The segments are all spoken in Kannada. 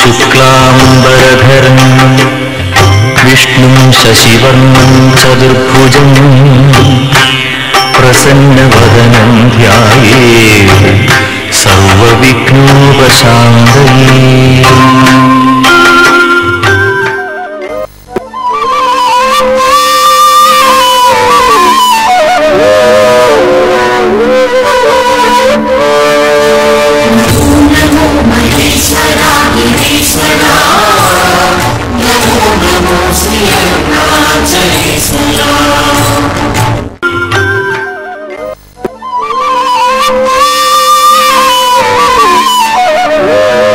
शुक्लाम्बरधरम् विष्णुं शशिवर्णं चतुर्भुजं प्रसन्नवदनं ध्याये सर्वविघ्नोपशान्तये ಿ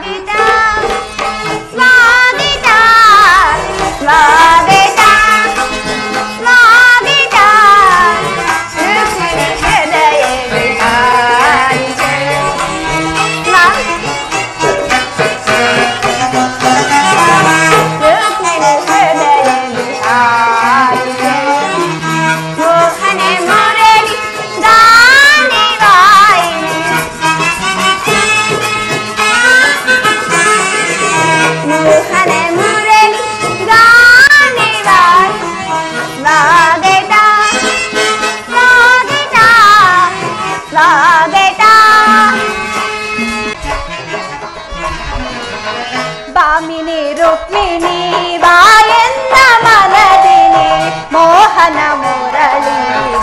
ರುಕ್ಮಿಣಿ ಬಾಯನ್ನ ಮನದಿನಿ ಮೋಹನ ಮುರಳಿ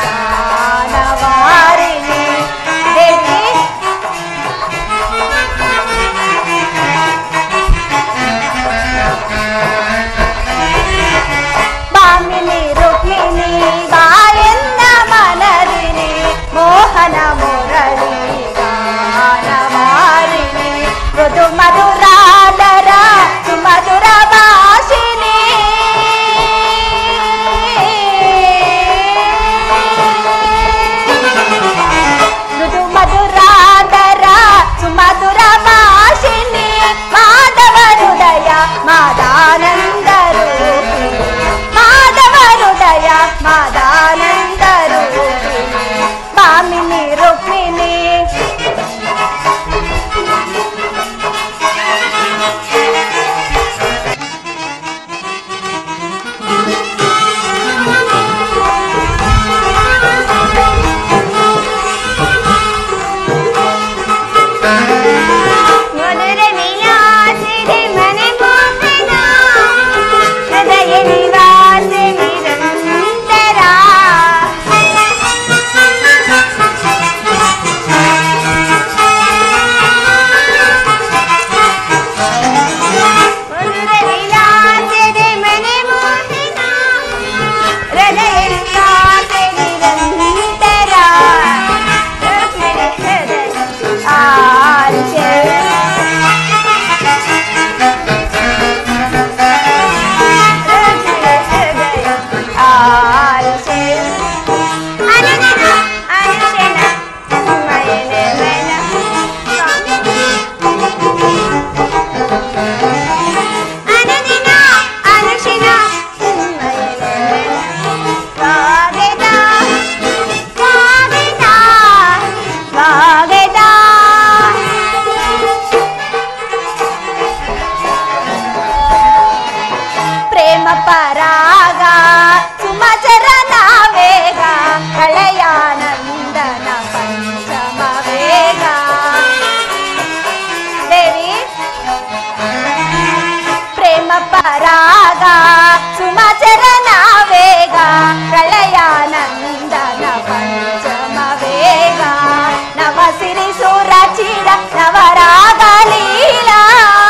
ಗಾನವಾರಿಣಿ ದೇವಿ ಬಾಮಿನಿ ರುಕ್ಮಿಣಿ ಬಾಯನ್ನ ಮನದಿನಿ ಮೋಹನ ಮುರಳಿ ಗಾನವಾರಿಣಿ ಮೃದು ಮಧುರಾದರ ಸುಮಧುರ ಭಾಷಿಣಿ ಮೃದು ಮಧುರಾದರ ಸುಮಧುರ ಭಾಷಿಣಿ ಮಾಧವ ಹೃದಯ ಮಾದಾನಂದ ರೂಪಿಣಿ ಮಾಧವ ಹೃದಯ ಮಾದಾನಂದ ರೂಪಿಣಿ ಬಾಮಿನಿ ರುಕ್ಮಿಣಿ ಮಧುರ ವಿಲಾಸಿನಿ ಮನೆ ಮೋಹನ ಹೃದಯ ನಿವಾಸ ನಿರಂತರ ಮಧುರ ವಿಲಾಸಿನಿ ಮನೆ ಮೋಹನ ಹೃದಯ ನಿವಾಸ ನಿರಂತರ ರುಕ್ಮಿಣಿ ಹೃದಯ ಆಚೆ ಪ್ರೇಮ ಪರಾಗ ಸುಮಚರನ ವೇಗ ಕಳೆಯಾನಂದನ ಪಂಚಮ ವೇಗ ದೇವಿ ಪ್ರೇಮ ಪರಾಗ ಸುಮಚರನ ವೇಗ ಪ್ರಳಯಾನಂದನ ಪಂಚಮ ವೇಗ ನವ ಸಿರಿ ಸುರ ಚಿರ ನವರಾಗ ಲೀಲಾ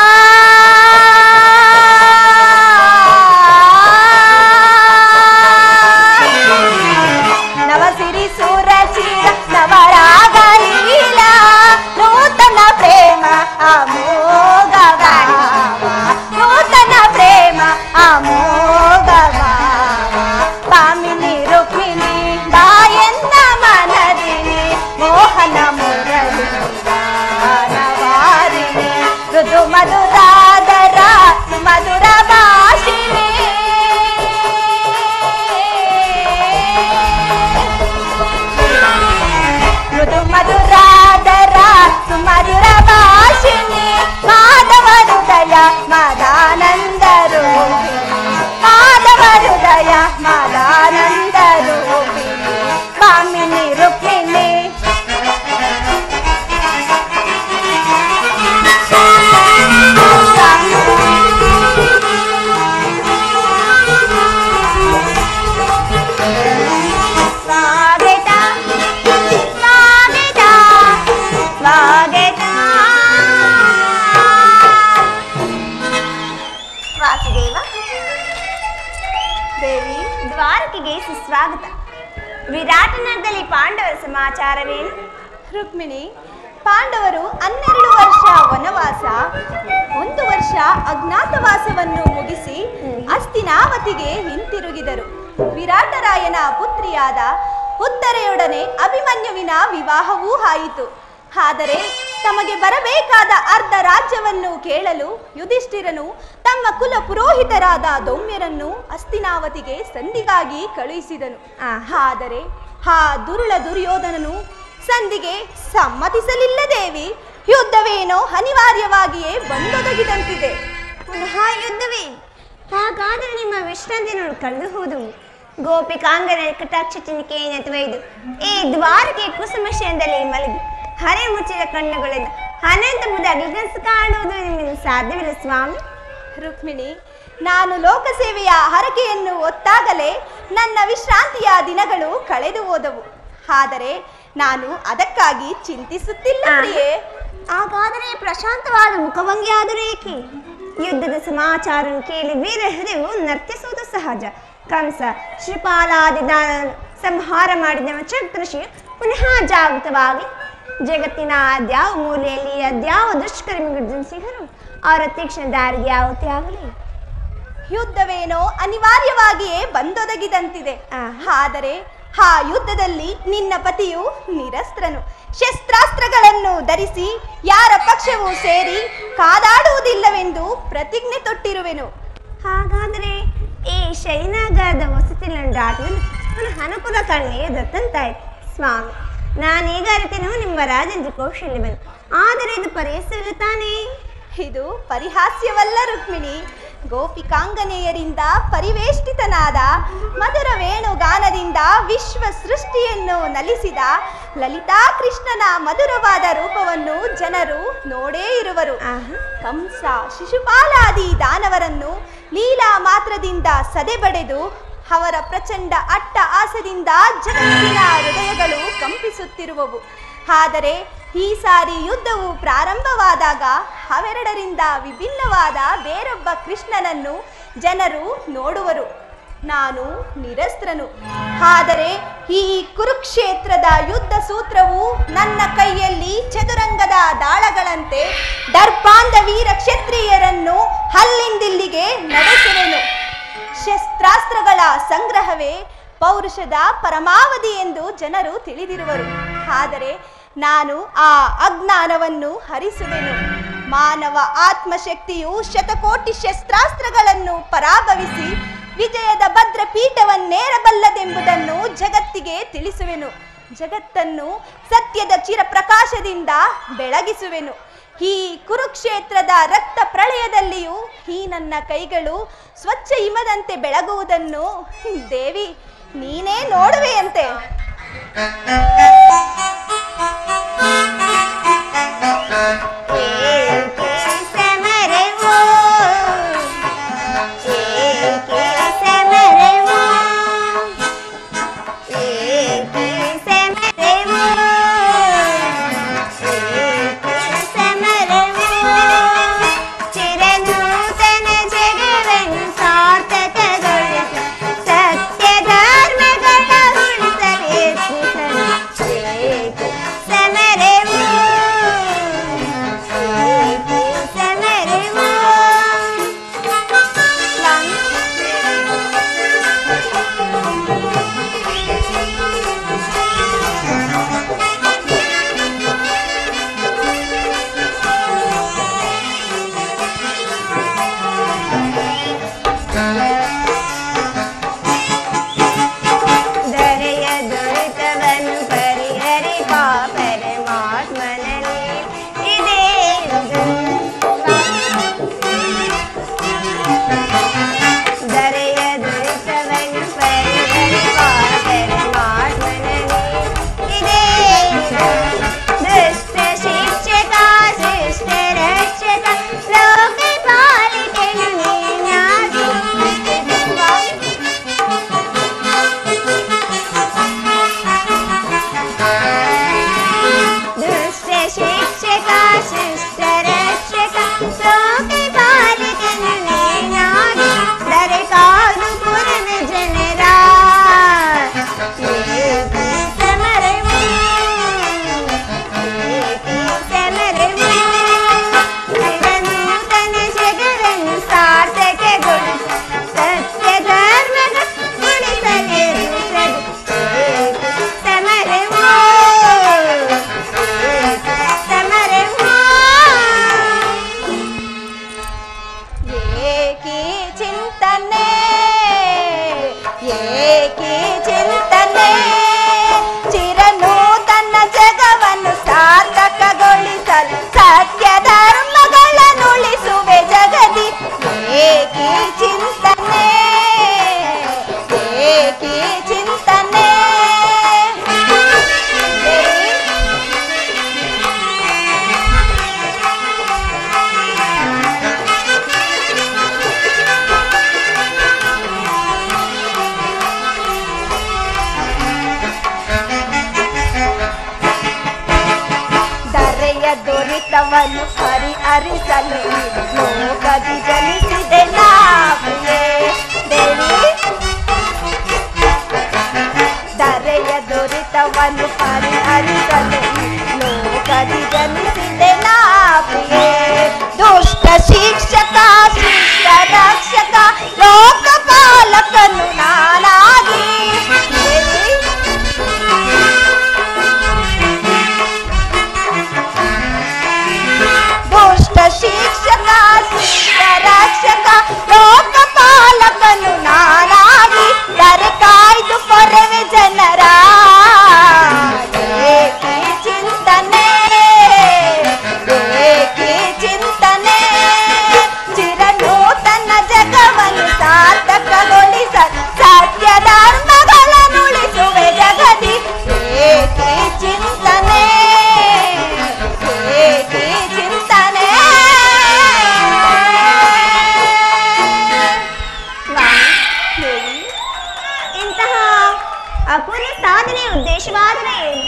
ನವ ಸಿರಿ ಸುರ ಚಿರ ನವರಾಗ ಲೀಲಾ ನೂತನ ಪ್ರೇಮ ಅಮೋಘವ ನೂತನ ಪ್ರೇಮ ಅಮೋಘವ ಪಾಮಿನಿ ರುಕ್ಮಿಣಿ ಬಾಯನ್ನ ಮನದಿನಿ ಮೋಹನ ಮುರಳಿ ಗಾನವಾರಿಣಿ ಮೃದು ಮಧುರಾದರ ಮಧುರ ಭಾಷಿಣಿ ಮೃದು ಮಧುರಾದರ ಸುಮಧುರ ಭಾಷಿಣಿ ಮಾಧವ ಹೃದಯ ಮಾದಾನಂದ ರೂಪಿಣಿ ಮಾಧವ ಹೃದಯ ಮಾದಾನಂದ ರೂಪಿಣಿ ಮಾಮಿನಿ ರುಕ್ಮಿಣಿ ಸ್ವಾಗತ ಸ್ವಾಗತ ಸ್ವಾಗತ ವಾಸುದೇವ ದೇವಿ ದ್ವಾರಕೆಗೆ ಸುಸ್ವಾಗತ ವಿರಾಟನಗರದಲ್ಲಿ ಪಾಂಡವರ ಸಮಾಚಾರವೇನು ರುಕ್ಮಿಣಿ ಪಾಂಡವರು ಹನ್ನೆರಡು ವರ್ಷ ವನವಾಸ ಒಂದು ವರ್ಷ ಅಜ್ಞಾತವಾಸವನ್ನು ಮುಗಿಸಿ ಹಸ್ತಿನಾವತಿಗೆ ಹಿಂತಿರುಗಿದರು ವಿರಾಟರಾಯನ ಪುತ್ರಿಯಾದ ಉತ್ತರೆಯೊಡನೆ ಅಭಿಮನ್ಯುವಿನ ವಿವಾಹವೂ ಆಯಿತು ಆದರೆ ತಮಗೆ ಬರಬೇಕಾದ ಅರ್ಧ ರಾಜ್ಯವನ್ನು ಕೇಳಲು ಯುಧಿಷ್ಠಿರನು ತಮ್ಮ ಕುಲ ಪುರೋಹಿತರಾದ ದೌಮ್ಯರನ್ನು ಹಸ್ತಿನಾವತಿಗೆ ಸಂಧಿಗಾಗಿ ಕಳುಹಿಸಿದನು ಆದರೆ ಆ ದುರುಳ ದುರ್ಯೋಧನನು ಸಂಧಿಗೆ ಸಮ್ಮತಿಸಲಿಲ್ಲ ದೇವಿ ಯುದ್ಧವೇನೋ ಅನಿವಾರ್ಯವಾಗಿಯೇ ಬಂದೊದಗಿದಂತಿದೆ ಪುನಃ ಯುದ್ಧವೇ ಹಾಗಾದರೆ ನಿಮ್ಮ ವಿಶ್ರಾಂತಿಯನ್ನು ಕಳೆದು ಹೋದು ಗೋಪಿಕಾಂಗನ ಕಟಾಕ್ಷ ಚಿನಿಕೆಯನ್ನು ತೊಯ್ದು ಈ ದ್ವಾರಕೆ ಕುಸುಮಶಯದಲ್ಲಿ ಮಲಗಿ ಹರೆ ಮುಚ್ಚಿದ ಕಣ್ಣುಗಳಿಂದ ಅನಂತ ಮುದಾಗಿ ಕನಸು ಕಾಣುವುದು ನಿಮಗೆ ಸಾಧ್ಯವಿಲ್ಲ ಸ್ವಾಮಿ ರುಕ್ಮಿಣಿ ನಾನು ಲೋಕಸೇವೆಯ ಹರಕೆಯನ್ನು ಒತ್ತಾಗಲೇ ನನ್ನ ವಿಶ್ರಾಂತಿಯ ದಿನಗಳು ಕಳೆದು ಹೋದವು ಆದರೆ ನಾನು ಅದಕ್ಕಾಗಿ ಚಿಂತಿಸುತ್ತಿಲ್ಲ ಆ. ಪ್ರಿಯೆ ಹಾಗಾದರೆ ಪ್ರಶಾಂತವಾದ ಮುಖಭಂಗಿ ಆದರೂ ಏಕೆ ಯುದ್ಧದ ಸಮಾಚಾರ ಕೇಳಿ ವೀರ ಹೃದಯವು ನರ್ತಿಸುವುದು ಸಹಜ ಕಂಸ ಶ್ರೀಪಾಲಾದಿ ದಾನವನ್ನು ಸಂಹಾರ ಮಾಡಿದ ಚಕ್ರಶಿ ಪುನಃ ಜಾಗೃತವಾಗಿ ಜಗತ್ತಿನ ಅದ್ಯಾವ ಮೂಲೆಯಲ್ಲಿ ಅದ್ಯಾವ ದುಷ್ಕರ್ಮಿಗಳು ಸಿಗರು ಅವರ ತೀಕ್ಷ್ಣ ದಾರಿಗೆ ಯಾವತ್ತೇ ಆಗಲಿ ಯುದ್ಧವೇನೋ ಅನಿವಾರ್ಯವಾಗಿಯೇ ಬಂದೊದಗಿದಂತಿದೆ ಆ. ಆದರೆ ಆ ಯುದ್ಧದಲ್ಲಿ ನಿನ್ನ ಪತಿಯು ನಿರಸ್ತ್ರನು ಶಸ್ತ್ರಾಸ್ತ್ರಗಳನ್ನು ಧರಿಸಿ ಯಾರ ಪಕ್ಷವೂ ಸೇರಿ ಕಾದಾಡುವುದಿಲ್ಲವೆಂದು ಪ್ರತಿಜ್ಞೆ ತೊಟ್ಟಿರುವೆನು ಹಾಗಾದರೆ ಈ ಶೈನಾಗಾರದ ವಸತಿಯನ್ನು ದಾಟಲು ಪುನಃ ಅನುಕೂಲ ಕಾಣಲಿಗೆ ದತ್ತಂತಾಯ್ತು ಸ್ವಾಮಿ ನಾನೀಗ ಅರಿತೇನು ನಿಮ್ಮ ರಾಜೇಂದ್ರ ಕೌಶಲ್ಯವನ್ನು ಆದರೆ ಇದು ಪರಿಹರಿಸಲು ತಾನೇ ಇದು ಪರಿಹಾಸ್ಯವಲ್ಲ ರುಕ್ಮಿಣಿ ಗೋಪಿಕಾಂಗನೆಯರಿಂದ ಪರಿವೇಷ್ಟಿತನಾದ ಮಧುರ ವೇಣುಗಾನದಿಂದ ವಿಶ್ವ ಸೃಷ್ಟಿಯನ್ನು ನಲಿಸಿದ ಲಲಿತಾ ಕೃಷ್ಣನ ಮಧುರವಾದ ರೂಪವನ್ನು ಜನರು ನೋಡೇ ಇರುವರು ಆಹಾ. ಕಂಸ ಶಿಶುಪಾಲಾದಿ ದಾನವರನ್ನು ಲೀಲಾ ಮಾತ್ರದಿಂದ ಸದೆಬಡೆದು ಅವರ ಪ್ರಚಂಡ ಅಟ್ಟ ಆಸದಿಂದ ಜಗತ್ತಿನ ಹೃದಯಗಳು ಕಂಪಿಸುತ್ತಿರುವವು ಆದರೆ ಈ ಸಾರಿ ಯುದ್ಧವು ಪ್ರಾರಂಭವಾದಾಗ ಅವೆರಡರಿಂದ ವಿಭಿನ್ನವಾದ ಬೇರೊಬ್ಬ ಕೃಷ್ಣನನ್ನು ಜನರು ನೋಡುವರು ನಾನು ನಿರಸ್ತ್ರನು ಆದರೆ ಈ ಕುರುಕ್ಷೇತ್ರದ ಯುದ್ಧ ಸೂತ್ರವು ನನ್ನ ಕೈಯಲ್ಲಿ ಚದುರಂಗದ ದಾಳಗಳಂತೆ ದರ್ಪಾಂಧ ವೀರ ಕ್ಷತ್ರಿಯರನ್ನು ಅಲ್ಲಿಂದಿಲ್ಲಿಗೆ ನಡೆಸುವೆನು ಶಸ್ತ್ರಾಸ್ತ್ರಗಳ ಸಂಗ್ರಹವೇ ಪೌರುಷದ ಪರಮಾವಧಿ ಎಂದು ಜನರು ತಿಳಿದಿರುವರು ಆದರೆ ನಾನು ಆ ಅಜ್ಞಾನವನ್ನು ಹರಿಸುವೆನು ಮಾನವ ಆತ್ಮಶಕ್ತಿಯು ಶತಕೋಟಿ ಶಸ್ತ್ರಾಸ್ತ್ರಗಳನ್ನು ಪರಾಭವಿಸಿ ವಿಜಯದ ಭದ್ರ ಪೀಠವನ್ನೇರಬಲ್ಲದೆಂಬುದನ್ನು ಜಗತ್ತಿಗೆ ತಿಳಿಸುವೆನು ಜಗತ್ತನ್ನು ಸತ್ಯದ ಚಿರಪ್ರಕಾಶದಿಂದ ಬೆಳಗಿಸುವೆನು ಈ ಕುರುಕ್ಷೇತ್ರದ ರಕ್ತ ಪ್ರಳಯದಲ್ಲಿಯೂ ಈ ನನ್ನ ಕೈಗಳು ಸ್ವಚ್ಛ ಹಿಮದಂತೆ ಬೆಳಗುವುದನ್ನು ದೇವಿ ನೀನೇ ನೋಡುವೆಯಂತೆ ಸಮರವೋ ಏಕೆ ಸಮರವೋ ಏಕೆ ಸಮರವೋ ಏಕೆ ಸಮರವೋ ಚಿರನೂತನ ಜಗವನ್ನು ಸಾರ್ಥಕಗೊಳಿಸ ಸತ್ಯ ಧರ್ಮಗಳ ಉಳಿಸಲು ಯತ್ನಿಸಲು ಏಕೆ ಸಮರವೋ ಶಿಕ್ಷಕ ಶಿಷ್ಟ ರಕ್ಷಕ ಲೋಕಪಾಲಕನು ನಾನಾಗಿ ದೇವಿ ದುಷ್ಟ ಶಿಕ್ಷಕ ಶಿಷ್ಟ ರಕ್ಷಕ ಲೋಕಪಾಲಕನು ನಾನಾಗಿ ದರೆ ಕಾಯ್ದು ಕೊರವೆ ಜನರ ಏಕೆ ಚಿಂತನೆ ಏಕೆ ಚಿಂತನೆ ಚಿರನೂತನ ಜಗವನ್ನು ಸಾರ್ಥಕಗೊಳಿಸ ಸತ್ಯ ಧರ್ಮಗಳನ್ನುಳಿಸುವೆ ಜಗದಿ ಏಕೆ ಚಿಂತನೆ ಏಕೆ ಚಿಂತನೆ ಹೇಳಿ ಇಂತಹ ಅಪೂರ್ವ ಸಾಧನೆಯ ಉದ್ದೇಶವಾದರೆ ಏನು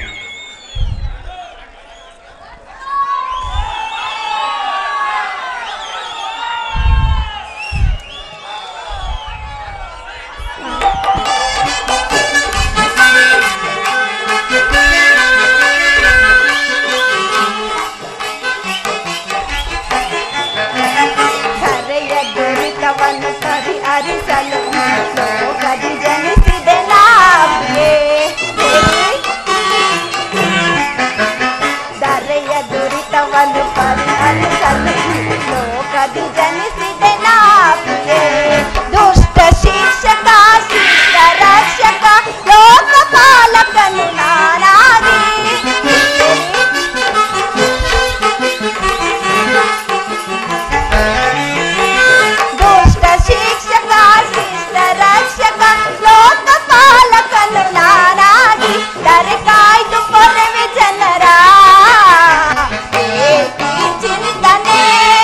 ಕರೆಯ ದುರಿತವನ್ನು ಪರಿಹರಿಸಲು ಲೋಕದಿ ಜನಿಸಿದೆ ನಾವೇ ದರೆಯ ದುರಿತವನ್ನು ಪರಿಹರಿಸಲು ಲೋಕದಿ ಜನಿಸಿದೆ ನಾವೇ ದುಷ್ಟ ಶಿಕ್ಷಕ ಶಿಷ್ಟ ರಕ್ಷಕ ಲೋಕಪಾಲಕನು ನಾನಾಗಿ ದುಷ್ಟ ಶಿಕ್ಷಕ ಶಿಷ್ಟ ರಕ್ಷಕ ಲೋಕಪಾಲಕನು ನಾನಾಗಿ ದರೆ ಕಾಯ್ದು ಕೊರವೆ ಜನರ ಏಕೆ ಚಿಂತನೆ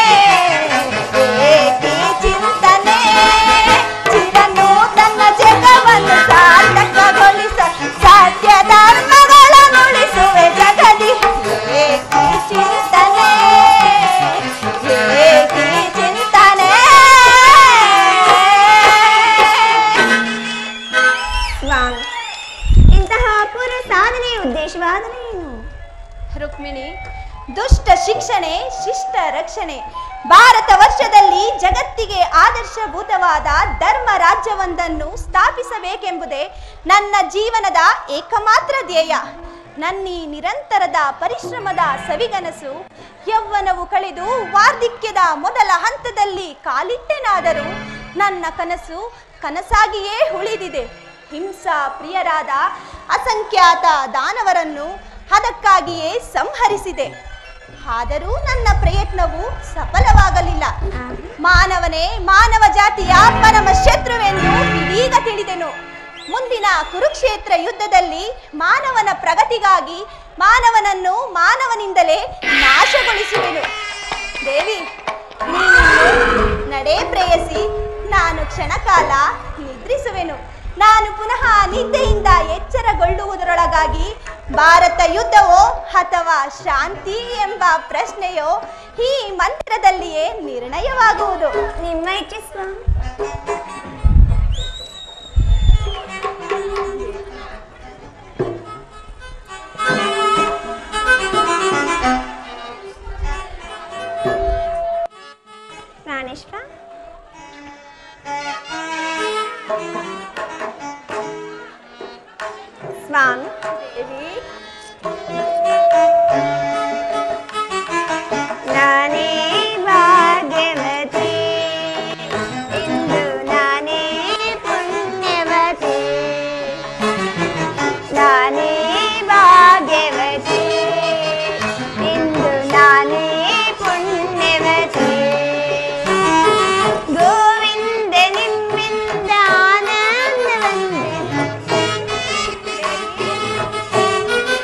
ಏಕೆ ಚಿಂತನೆ ಚಿರನೂತನ ಜಗವನ್ನು ಸಾರ್ಥಕಗೊಳಿಸ ಸತ್ಯ ಧರ್ಮಗಳನ್ನುಳಿಸುವೆ ಜಗದಿ ಏಕೆ ಚಿಂತನೆ ಏಕೆ ಚಿಂತನೆ ಸ್ವಾಮಿ ಇಂತಹ ಅಪೂರ್ವ ಸಾಧನೆಯ ಉದ್ದೇಶವಾದರೆ ಏನು ರುಕ್ಮಿಣಿ ದುಷ್ಟ ಶಿಕ್ಷಣೆ ಶಿಷ್ಟ ರಕ್ಷಣೆ ಭಾರತ ವರ್ಷದಲ್ಲಿ ಜಗತ್ತಿಗೆ ಆದರ್ಶಭೂತವಾದ ಧರ್ಮ ರಾಜ್ಯವೊಂದನ್ನು ಸ್ಥಾಪಿಸಬೇಕೆಂಬುದೇ ನನ್ನ ಜೀವನದ ಏಕಮಾತ್ರ ಧ್ಯೇಯ ನನ್ನೀ ನಿರಂತರದ ಪರಿಶ್ರಮದ ಸವಿಗನಸು ಯೌವನವು ಕಳೆದು ವಾರ್ಧಕ್ಯದ ಮೊದಲ ಹಂತದಲ್ಲಿ ಕಾಲಿಟ್ಟೆನಾದರೂ ನನ್ನ ಕನಸು ಕನಸಾಗಿಯೇ ಉಳಿದಿದೆ ಹಿಂಸಾ ಪ್ರಿಯರಾದ ಅಸಂಖ್ಯಾತ ದಾನವರನ್ನು ಅದಕ್ಕಾಗಿಯೇ ಸಂಹರಿಸಿದೆ ಆದರೂ ನನ್ನ ಪ್ರಯತ್ನವು ಸಫಲವಾಗಲಿಲ್ಲ ಮಾನವನೇ ಮಾನವ ಜಾತಿಯ ಪರಮ ಶತ್ರುವೆಂದು ಇದೀಗ ತಿಳಿದೆನು ಮುಂದಿನ ಕುರುಕ್ಷೇತ್ರ ಯುದ್ಧದಲ್ಲಿ ಮಾನವನ ಪ್ರಗತಿಗಾಗಿ ಮಾನವನನ್ನು ಮಾನವನಿಂದಲೇ ನಾಶಗೊಳಿಸುವೆನು ದೇವಿ ನೀನು ನಡೆ ಪ್ರೇಯಸಿ ನಾನು ಕ್ಷಣಕಾಲ ನಿದ್ರಿಸುವೆನು ನಾನು ಪುನಃ ನಿದ್ದೆಯಿಂದ ಎಚ್ಚರಗೊಳ್ಳುವುದರೊಳಗಾಗಿ ಭಾರತ ಯುದ್ಧವೋ ಅಥವಾ ಶಾಂತಿ ಎಂಬ ಪ್ರಶ್ನೆಯೋ ಈ ಮಂತ್ರದಲ್ಲಿಯೇ ನಿರ್ಣಯವಾಗುವುದು ನಿಮ್ಮ ಇಚ್ಛೆ ಸ್ವಾಮಿ ಪ್ರಾಣೇಶ್ವರ ಸ್ವಾಮಿ ದೇವಿ ನಾನೇ ಭಾಗ್ಯವತಿ ಇಂದು ನಾನೇ ಪುಣ್ಯವತಿ ನಾನೇ ಭಾಗ್ಯವತಿ ಇಂದು ನಾನೇ ಪುಣ್ಯವತಿ ಗೋವಿಂದ ನಿಮ್ಮಿಂದ ಆನಂದ ಬಂದಿದೆ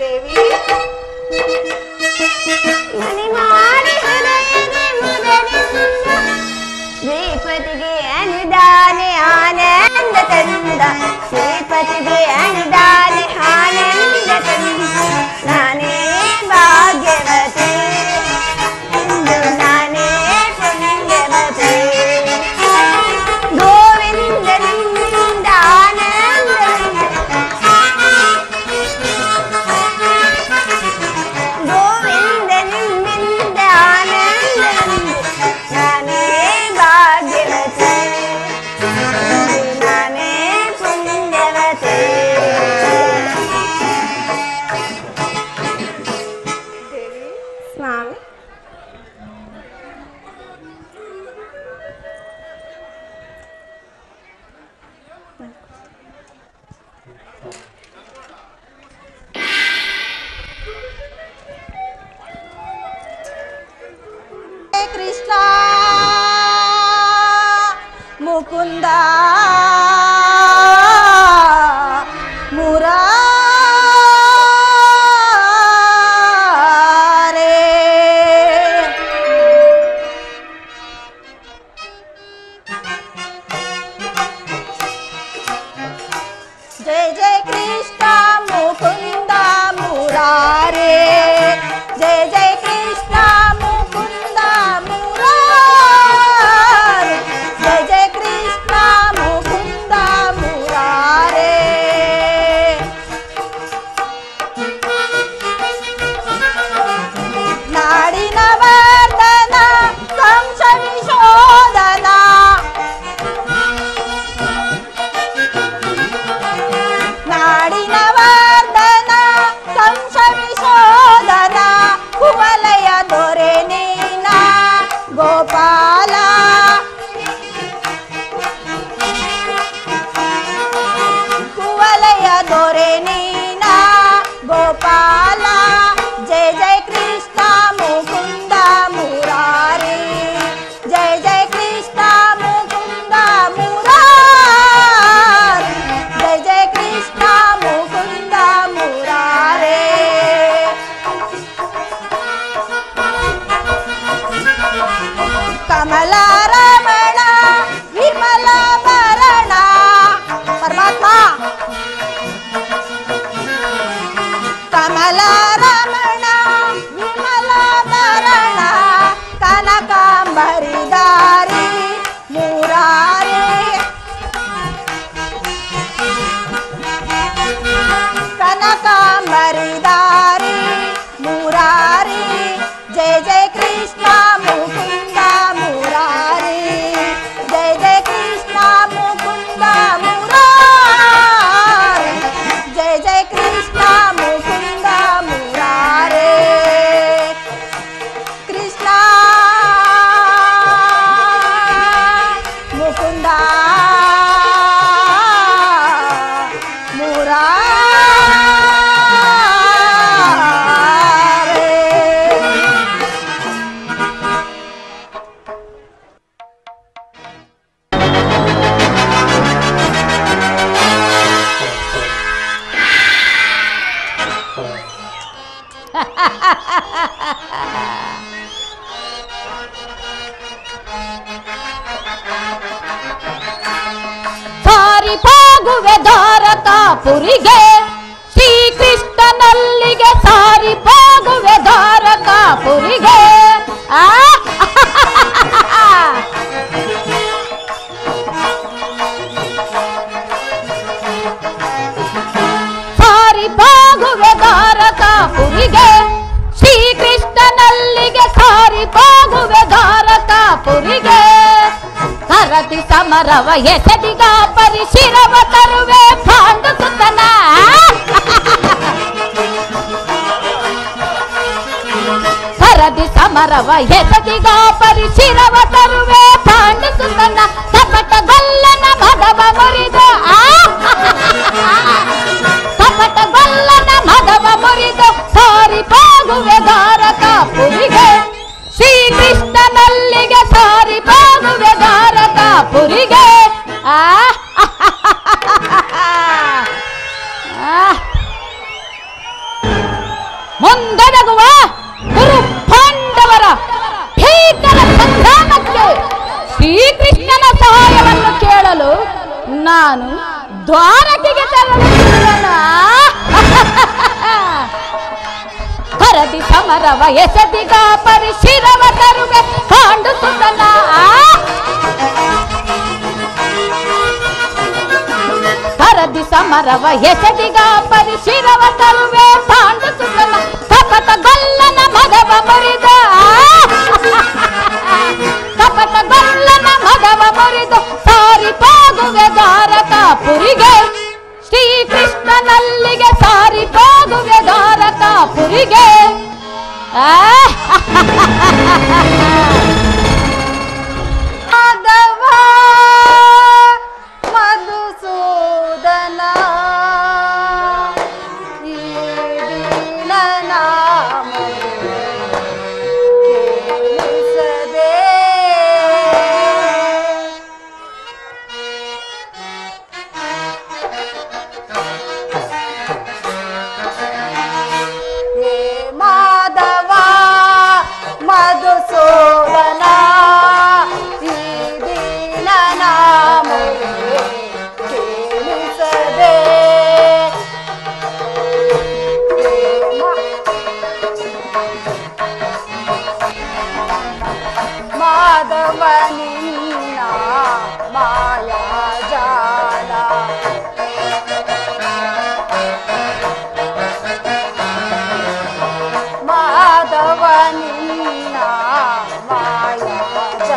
ದೇವಿ ಮನೆ ಮಾಡಿ ಹೃದಯದ ಮುದರಿಂದ ಶ್ರೀಪತಿಗೆ ಅನುದಾನೆ ಆನಂದ ತಂದ ಶ್ರೀಪತಿಗೆ ಅನುದಾನೆ ಆನಂದ ತಂದ ನಾನೇ ಭಾಗ್ಯವತಿ ಇಂದು ನಾನೇ ಪುಣ್ಯವತಿ ಗೋವಿಂದನಿಂದ ಆನಂದ ಗೋವಿಂದ ನಿಮ್ಮಿಂದ ಆನಂದ ನಾನೇ ಭಾಗ್ಯವತಿ ನಾನೇ ಪುಣ್ಯವತಿ ದೇವಿ ಸ್ವಾಮಿ ಹೇ ಕೃಷ್ಣ ಮುಕುಂದ ಮುರಾರೇ ಜಯ ಜಯ ಕೃಷ್ಣ ಮುಕುಂದ ಮುರಾರೇ ಜಯ ಜಯ ಕೃಷ್ಣ ಮುಕುಂದ ಮುರಾರೇ ಜಯ ಜಯ ಕೃಷ್ಣ ಮುಕುಂದ ಮುರಾರೇ ನಾಡಿನ ವರ್ಧನ ಕಂಸ ವಿಶೋಧನ ನಾಡಿನ ವರ್ಧನ ಕಂಸ ವಿಶೋಧನ ಕುವಲಯ ದೊರೆ ನೀನ ಗೋಪಾಲ ಕುವಲಯ ದೊರೆ ನೀನ ಗೋಪಾಲ ಜಯ ಜಯ ಕೃಷ್ಣ ಮುಕುಂದ ಮುರಾರಿ ಜಯ ಜಯ ಕೃಷ್ಣ ಮುಕುಂದ ಮುರಾರಿ ಜಯ ಜಯ ಕೃಷ್ಣ ಮುಕುಂದ ಮುರಾರೇ ಕಮಲ ರಮಣ ವಿಮಲ ಭರಣ ಪರಮಾತ್ಮ ಕಮಲ ರಮಣ ವಿಮಲ ಭರಣ ಕನಕಾಂಬರಿದಾರಿ ಮುರಾರಿ ಕನಕಾಂಬರಿದಾರಿ ಮುರಾರಿ ಜಯ ಜಯ ಕೃಷ್ಣ ಮುಕುಂದ ಮುರಾರಿ ಜಯ ಜಯ ಕೃಷ್ಣ ಮುಕುಂದ ಮುರಾರಿ ಜಯ ಜಯ ಕೃಷ್ಣ ಮುಕುಂದ ಮುರಾರೇ ಕೃಷ್ಣ ಮುಕುಂದ ಮುರಾರೇ ಸಾರಿ ಹೋಗುವೆ ಧಾರಕಾಪುರಿಗೆ ಶ್ರೀಕೃಷ್ಣನಲ್ಲಿಗೆ ಸಾರಿ ಹೋಗುವೆ ಧಾರಕಾಪುರಿಗೆ ಆ ಸಾರಿ ಹೋಗುವೆ ಧಾರಕಾಪುರಿಗೆ ಶ್ರೀಕೃಷ್ಣನಲ್ಲಿಗೆ ಸಾರಿ ಹೋಗುವೆ ಧಾರಕಾಪುರಿಗೆ ಸರತಿ ಸಮರವ ಎಸೆದಿಗ ಪರಿಶಿರವ ತರುವೆ ಪಾಂಡು ಸುತನ ಸರದಿ ಸಮರವ ಎಸೆದಿಗ ಪರಿಶಿರವ ತರುವೆ ಪಾಂಡು ಸುತನ ಕಪಟ ಗೊಲ್ಲನ ಮದವ ಮುರಿದು ಆ ಕಪಟ ಗೊಲ್ಲನ ಮದವ ಮುರಿದು ಸಾರಿ ಹೋಗುವೆ ಧಾರಕಾಪುರಿಗೆ ಶ್ರೀಕೃಷ್ಣನಲ್ಲಿಗೆ ಸಾರಿ ಹೋಗುವೆ ಧಾರಕಾಪುರಿಗೆ ಆ ಆ ಮುಂದೆಡಗುವ ಗುರು ಪಾಂಡವರ ಭೀಕರ ಸಂಧಾನಕ್ಕೆ ಶ್ರೀಕೃಷ್ಣನ ಸಹಾಯವನ್ನು ಕೇಳಲು ನಾನು ದ್ವಾರಕೆಗೆ ತೆರಳುತ್ತಿರುವೆನು. ಹರದಿ ಸಮರವ ಎಸದಿಗ ಪರಿಶಿರವ ತರುವೆ ಪಾಂಡು ಸುತನ ಹರದಿ ಸಮರವ ಎಸದಿಗ ಪರಿಶಿರವ ತರುವೆ ಪಾಂಡು ಸುತನ ಕಪಟ ಗೊಲ್ಲನ ಮದವ ಮುರಿದ ಕಪಟ ಗೊಲ್ಲನ ಮದವ ಮುರಿದು ಸಾರಿ ಹೋಗುವೆ ದ್ವಾರಕಾಪುರಿಗೆ ಶ್ರೀಕೃಷ್ಣನಲ್ಲಿಗೆ ಸಾರಿ ಹೋಗುವೆ ದ್ವಾರಕಾಪುರಿಗೆ ಆ ಮಾಧವ ಮಧುಸೂದನ ಈ ದೀನನ ಕೇಳಿಸದೆ ಹೇ ಮಾಧವ ಮಧುಸೂದನ ಈ ದೀನನ ಮೊರೆ ಕೇಳಿಸದೆ ಹೇ ಮಾ- ಮಾಧವ ನಿನ್ನ ಮಾಯಾಜಾಲ ಮಾಧವ ನಿನ್ನ ಮಾಯಾಜಾಲ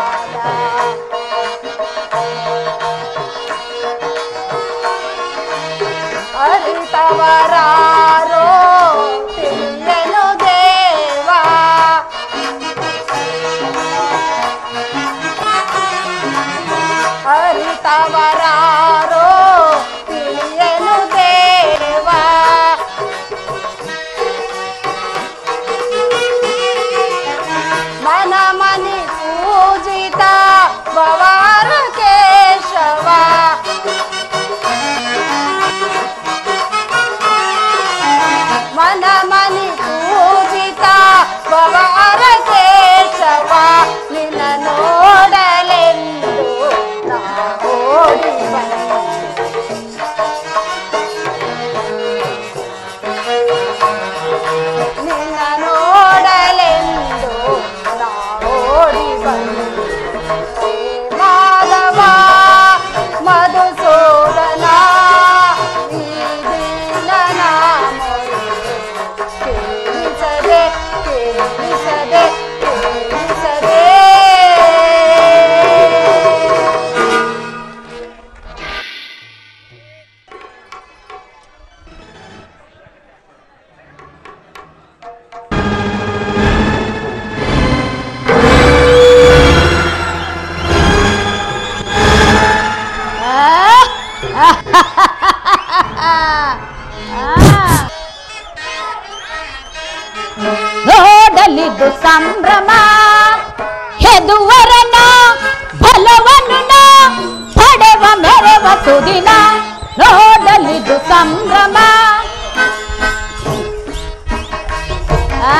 ಅರಿತವರಾರೋ ತಿಳಿಯನು ದೇವಾ ಅರಿತವರಾರೋ ತಿಳಿಯನು ದೇವಾ ಮನ ಮನಿ ಪೂಜಿತ ಭವಾರ ಕೇಶವ ಮನ ಮನಿ ಪೂಜಿತ ಭವಾರ ಕೇಶವ ನಿನ್ನ ನೋಡಲೆಂದು ನಾ ಓಡಿ ಬಂದೆ ನಿನ್ನ ನೋಡಲೆಂದು ನಾ ಓಡಿ ಬಂದೆ ಹೇ ಮಾಧವ ಮಧುಸೂದನ ಈ ದೀನನ ಮೊರೆ ಕೇಳಿಸದೆ ಕೇಳಿಸದೆ ಕೇಳಿಸದೆ ನೋಡಲಿದ್ದು ಸಂಭ್ರಮ ಹೆದುವರನ ಬಲವನ್ನು ನಾ ಪಡೆವ ಮೆರವ ಸುದಿನ ನೋಡಲಿದ್ದು ಸಂಭ್ರಮ ಆ,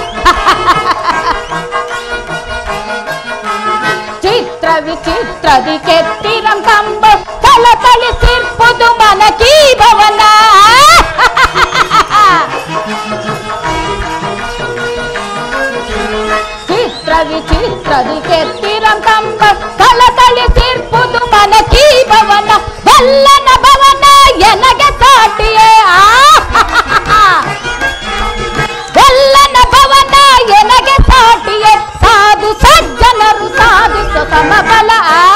ಚಿತ್ರ ವಿಚಿತ್ರದಿ ಕೆತ್ತಿರಂ ಕಂಬು ಕಳಕಳಿಸಿರ್ಪುದು ಮನಕೀ ಭವನ ಚಿತ್ರ ವಿಚಿತ್ರದಿ ಕೆತ್ತಿರಂ ಕಂಬ ಕಳಕಳಿಸಿರ್ಪುದು ಮನಕೀ ಭವನ ಬಲ್ಲನ ಭವನ ಎನಗೆ ಸಾಟಿಯೇ ಆ ಎಲ್ಲನ ಭವನ ಎನಗೆ ಸಾಟಿಯೇ ಸಾಧು ಸಜ್ಜನರು ಸಾಧಿಸು ಸಮಬಲ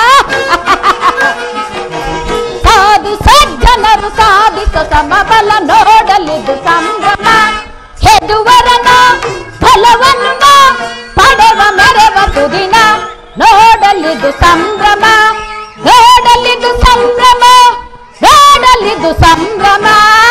ಸಾಧು ಸಜ್ಜನರು ಸಾಧಿಸು ಸಮಬಲ ನೋಡಲಿದ್ದು ಸಂಭ್ರಮ ಹೆದುವರನ ಫಲವನ್ನು ನಾ ಪಡೆವ ಮೆರವ ಸುದಿನ ನೋಡಲಿದ್ದು ಸಂಭ್ರಮ ನೋಡಲಿದ್ದು ಸಂಭ್ರಮ ನೋಡಲಿದ್ದು ಸಂಭ್ರಮ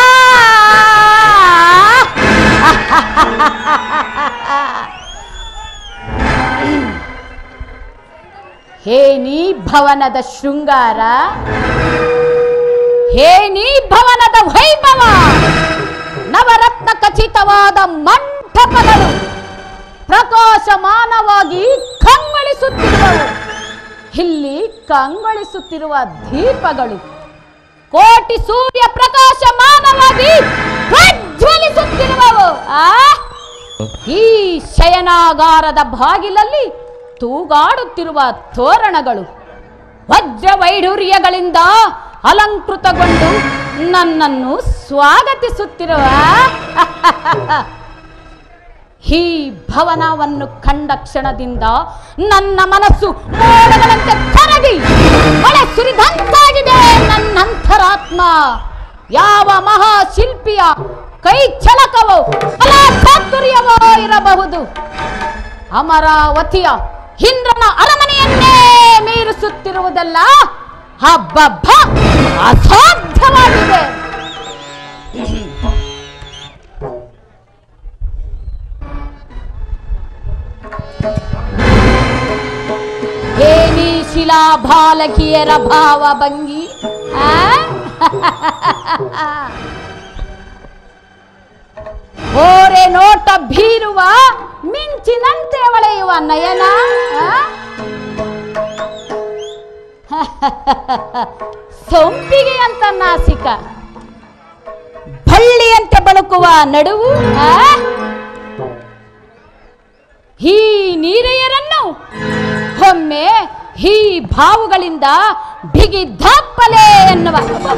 ಹೇನಿ ಭವನದ ಶೃಂಗಾರ ಹೇನಿ ಭವನದ ವೈಭವ ನವರತ್ನ ಖಚಿತ ರಚಿತವಾದ ಮಂಟಪಗಳು ಪ್ರಕಾಶಮಾನವಾಗಿ ಕಂಗೊಳಿಸುತ್ತಿರುವವು ಇಲ್ಲಿ ಕಂಗೊಳಿಸುತ್ತಿರುವ ದೀಪಗಳು ಕೋಟಿ ಸೂರ್ಯ ಪ್ರಕಾಶಮಾನವಾಗಿ ಪ್ರಜ್ವಲಿಸುತ್ತಿರುವವು ಆ ಈ ಶಯನಾಗಾರದ ಬಾಗಿಲಲ್ಲಿ ತೂಗಾಡುತ್ತಿರುವ ತೋರಣಗಳು ವಜ್ರ ವೈಢೂರ್ಯಗಳಿಂದ ಅಲಂಕೃತಗೊಂಡು ನನ್ನನ್ನು ಸ್ವಾಗತಿಸುತ್ತಿರುವ ಈ ಭವನವನ್ನು ಕಂಡ ಕ್ಷಣದಿಂದ ನನ್ನ ಮನಸ್ಸು ಮೋಡಗಳಂತೆ ಕರಗಿ ಮಳೆ ಸುರಿದಂತಾಗಿದೆ ನನ್ನಂತರಾತ್ಮ ಯಾವ ಮಹಾಶಿಲ್ಪಿಯ ಕೈ ಚಳಕವೋ ಕಲಾ ಚಾತುರ್ಯವೋ ಇರಬಹುದು ಅಮರಾವತಿಯ ಇಂದ್ರನ ಅರಮನೆಯನ್ನೇ ಮೀರಿಸುತ್ತಿರುವುದಲ್ಲ ಹಬ್ಬಬ್ಬ ಅಸಾಧ್ಯವಾಗಿದೆ ಏನಿ ಶಿಲಾ ಬಾಲಕಿಯರ ಭಾವ ಭಂಗಿ ಆ? ಓರೆ ನೋಟ ಬೀರುವ ಮಿಂಚಿನಂತೆ ಹೊಳೆಯುವ ನಯನ ಆ? ಸೊಂಪಿಗೆ ಅಂತ ನಾಸಿಕ ಬಳ್ಳಿಯಂತೆ ಬಳುಕುವ ನಡುವು ಆ? ಈ ನೀರೆಯರನ್ನು ಒಮ್ಮೆ ಈ ಭಾವುಗಳಿಂದ ಬಿಗಿ ದಾಪ್ಪಲೆ ಎನ್ನುವ ಹಾ.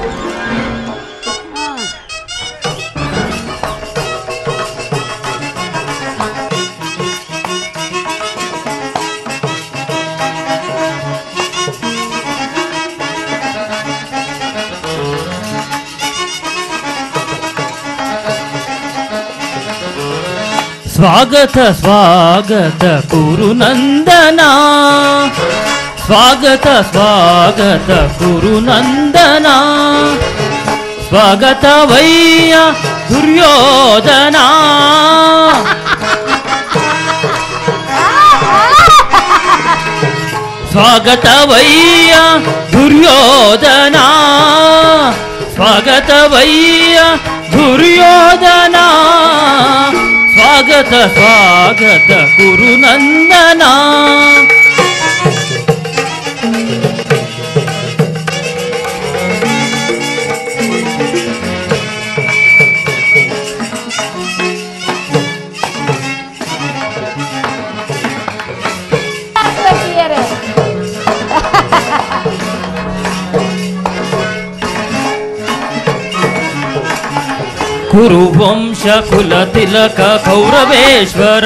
ಸ್ವಾಗತ ಸ್ವಾಗತ ಕುರುನಂದನ ಸ್ವಾಗತ ಸ್ವಾಗತ ಕುರುನಂದನ ಸ್ವಾಗತ ವಯ್ಯ ದುರ್ಯೋಧನ ಸ್ವಾಗತ ವಯ್ಯ ದುರ್ಯೋಧನ ಸ್ವಾಗತ ವಯ್ಯ ದುರ್ಯೋಧನ ಸ್ವಾಗತ ಸ್ವಾಗತ ಕುರುನಂದನ ಸಖಿಯರೇ ಕುರುವಂಶ ಕುಲ ತಿಲಕ ಕೌರವೇಶ್ವರ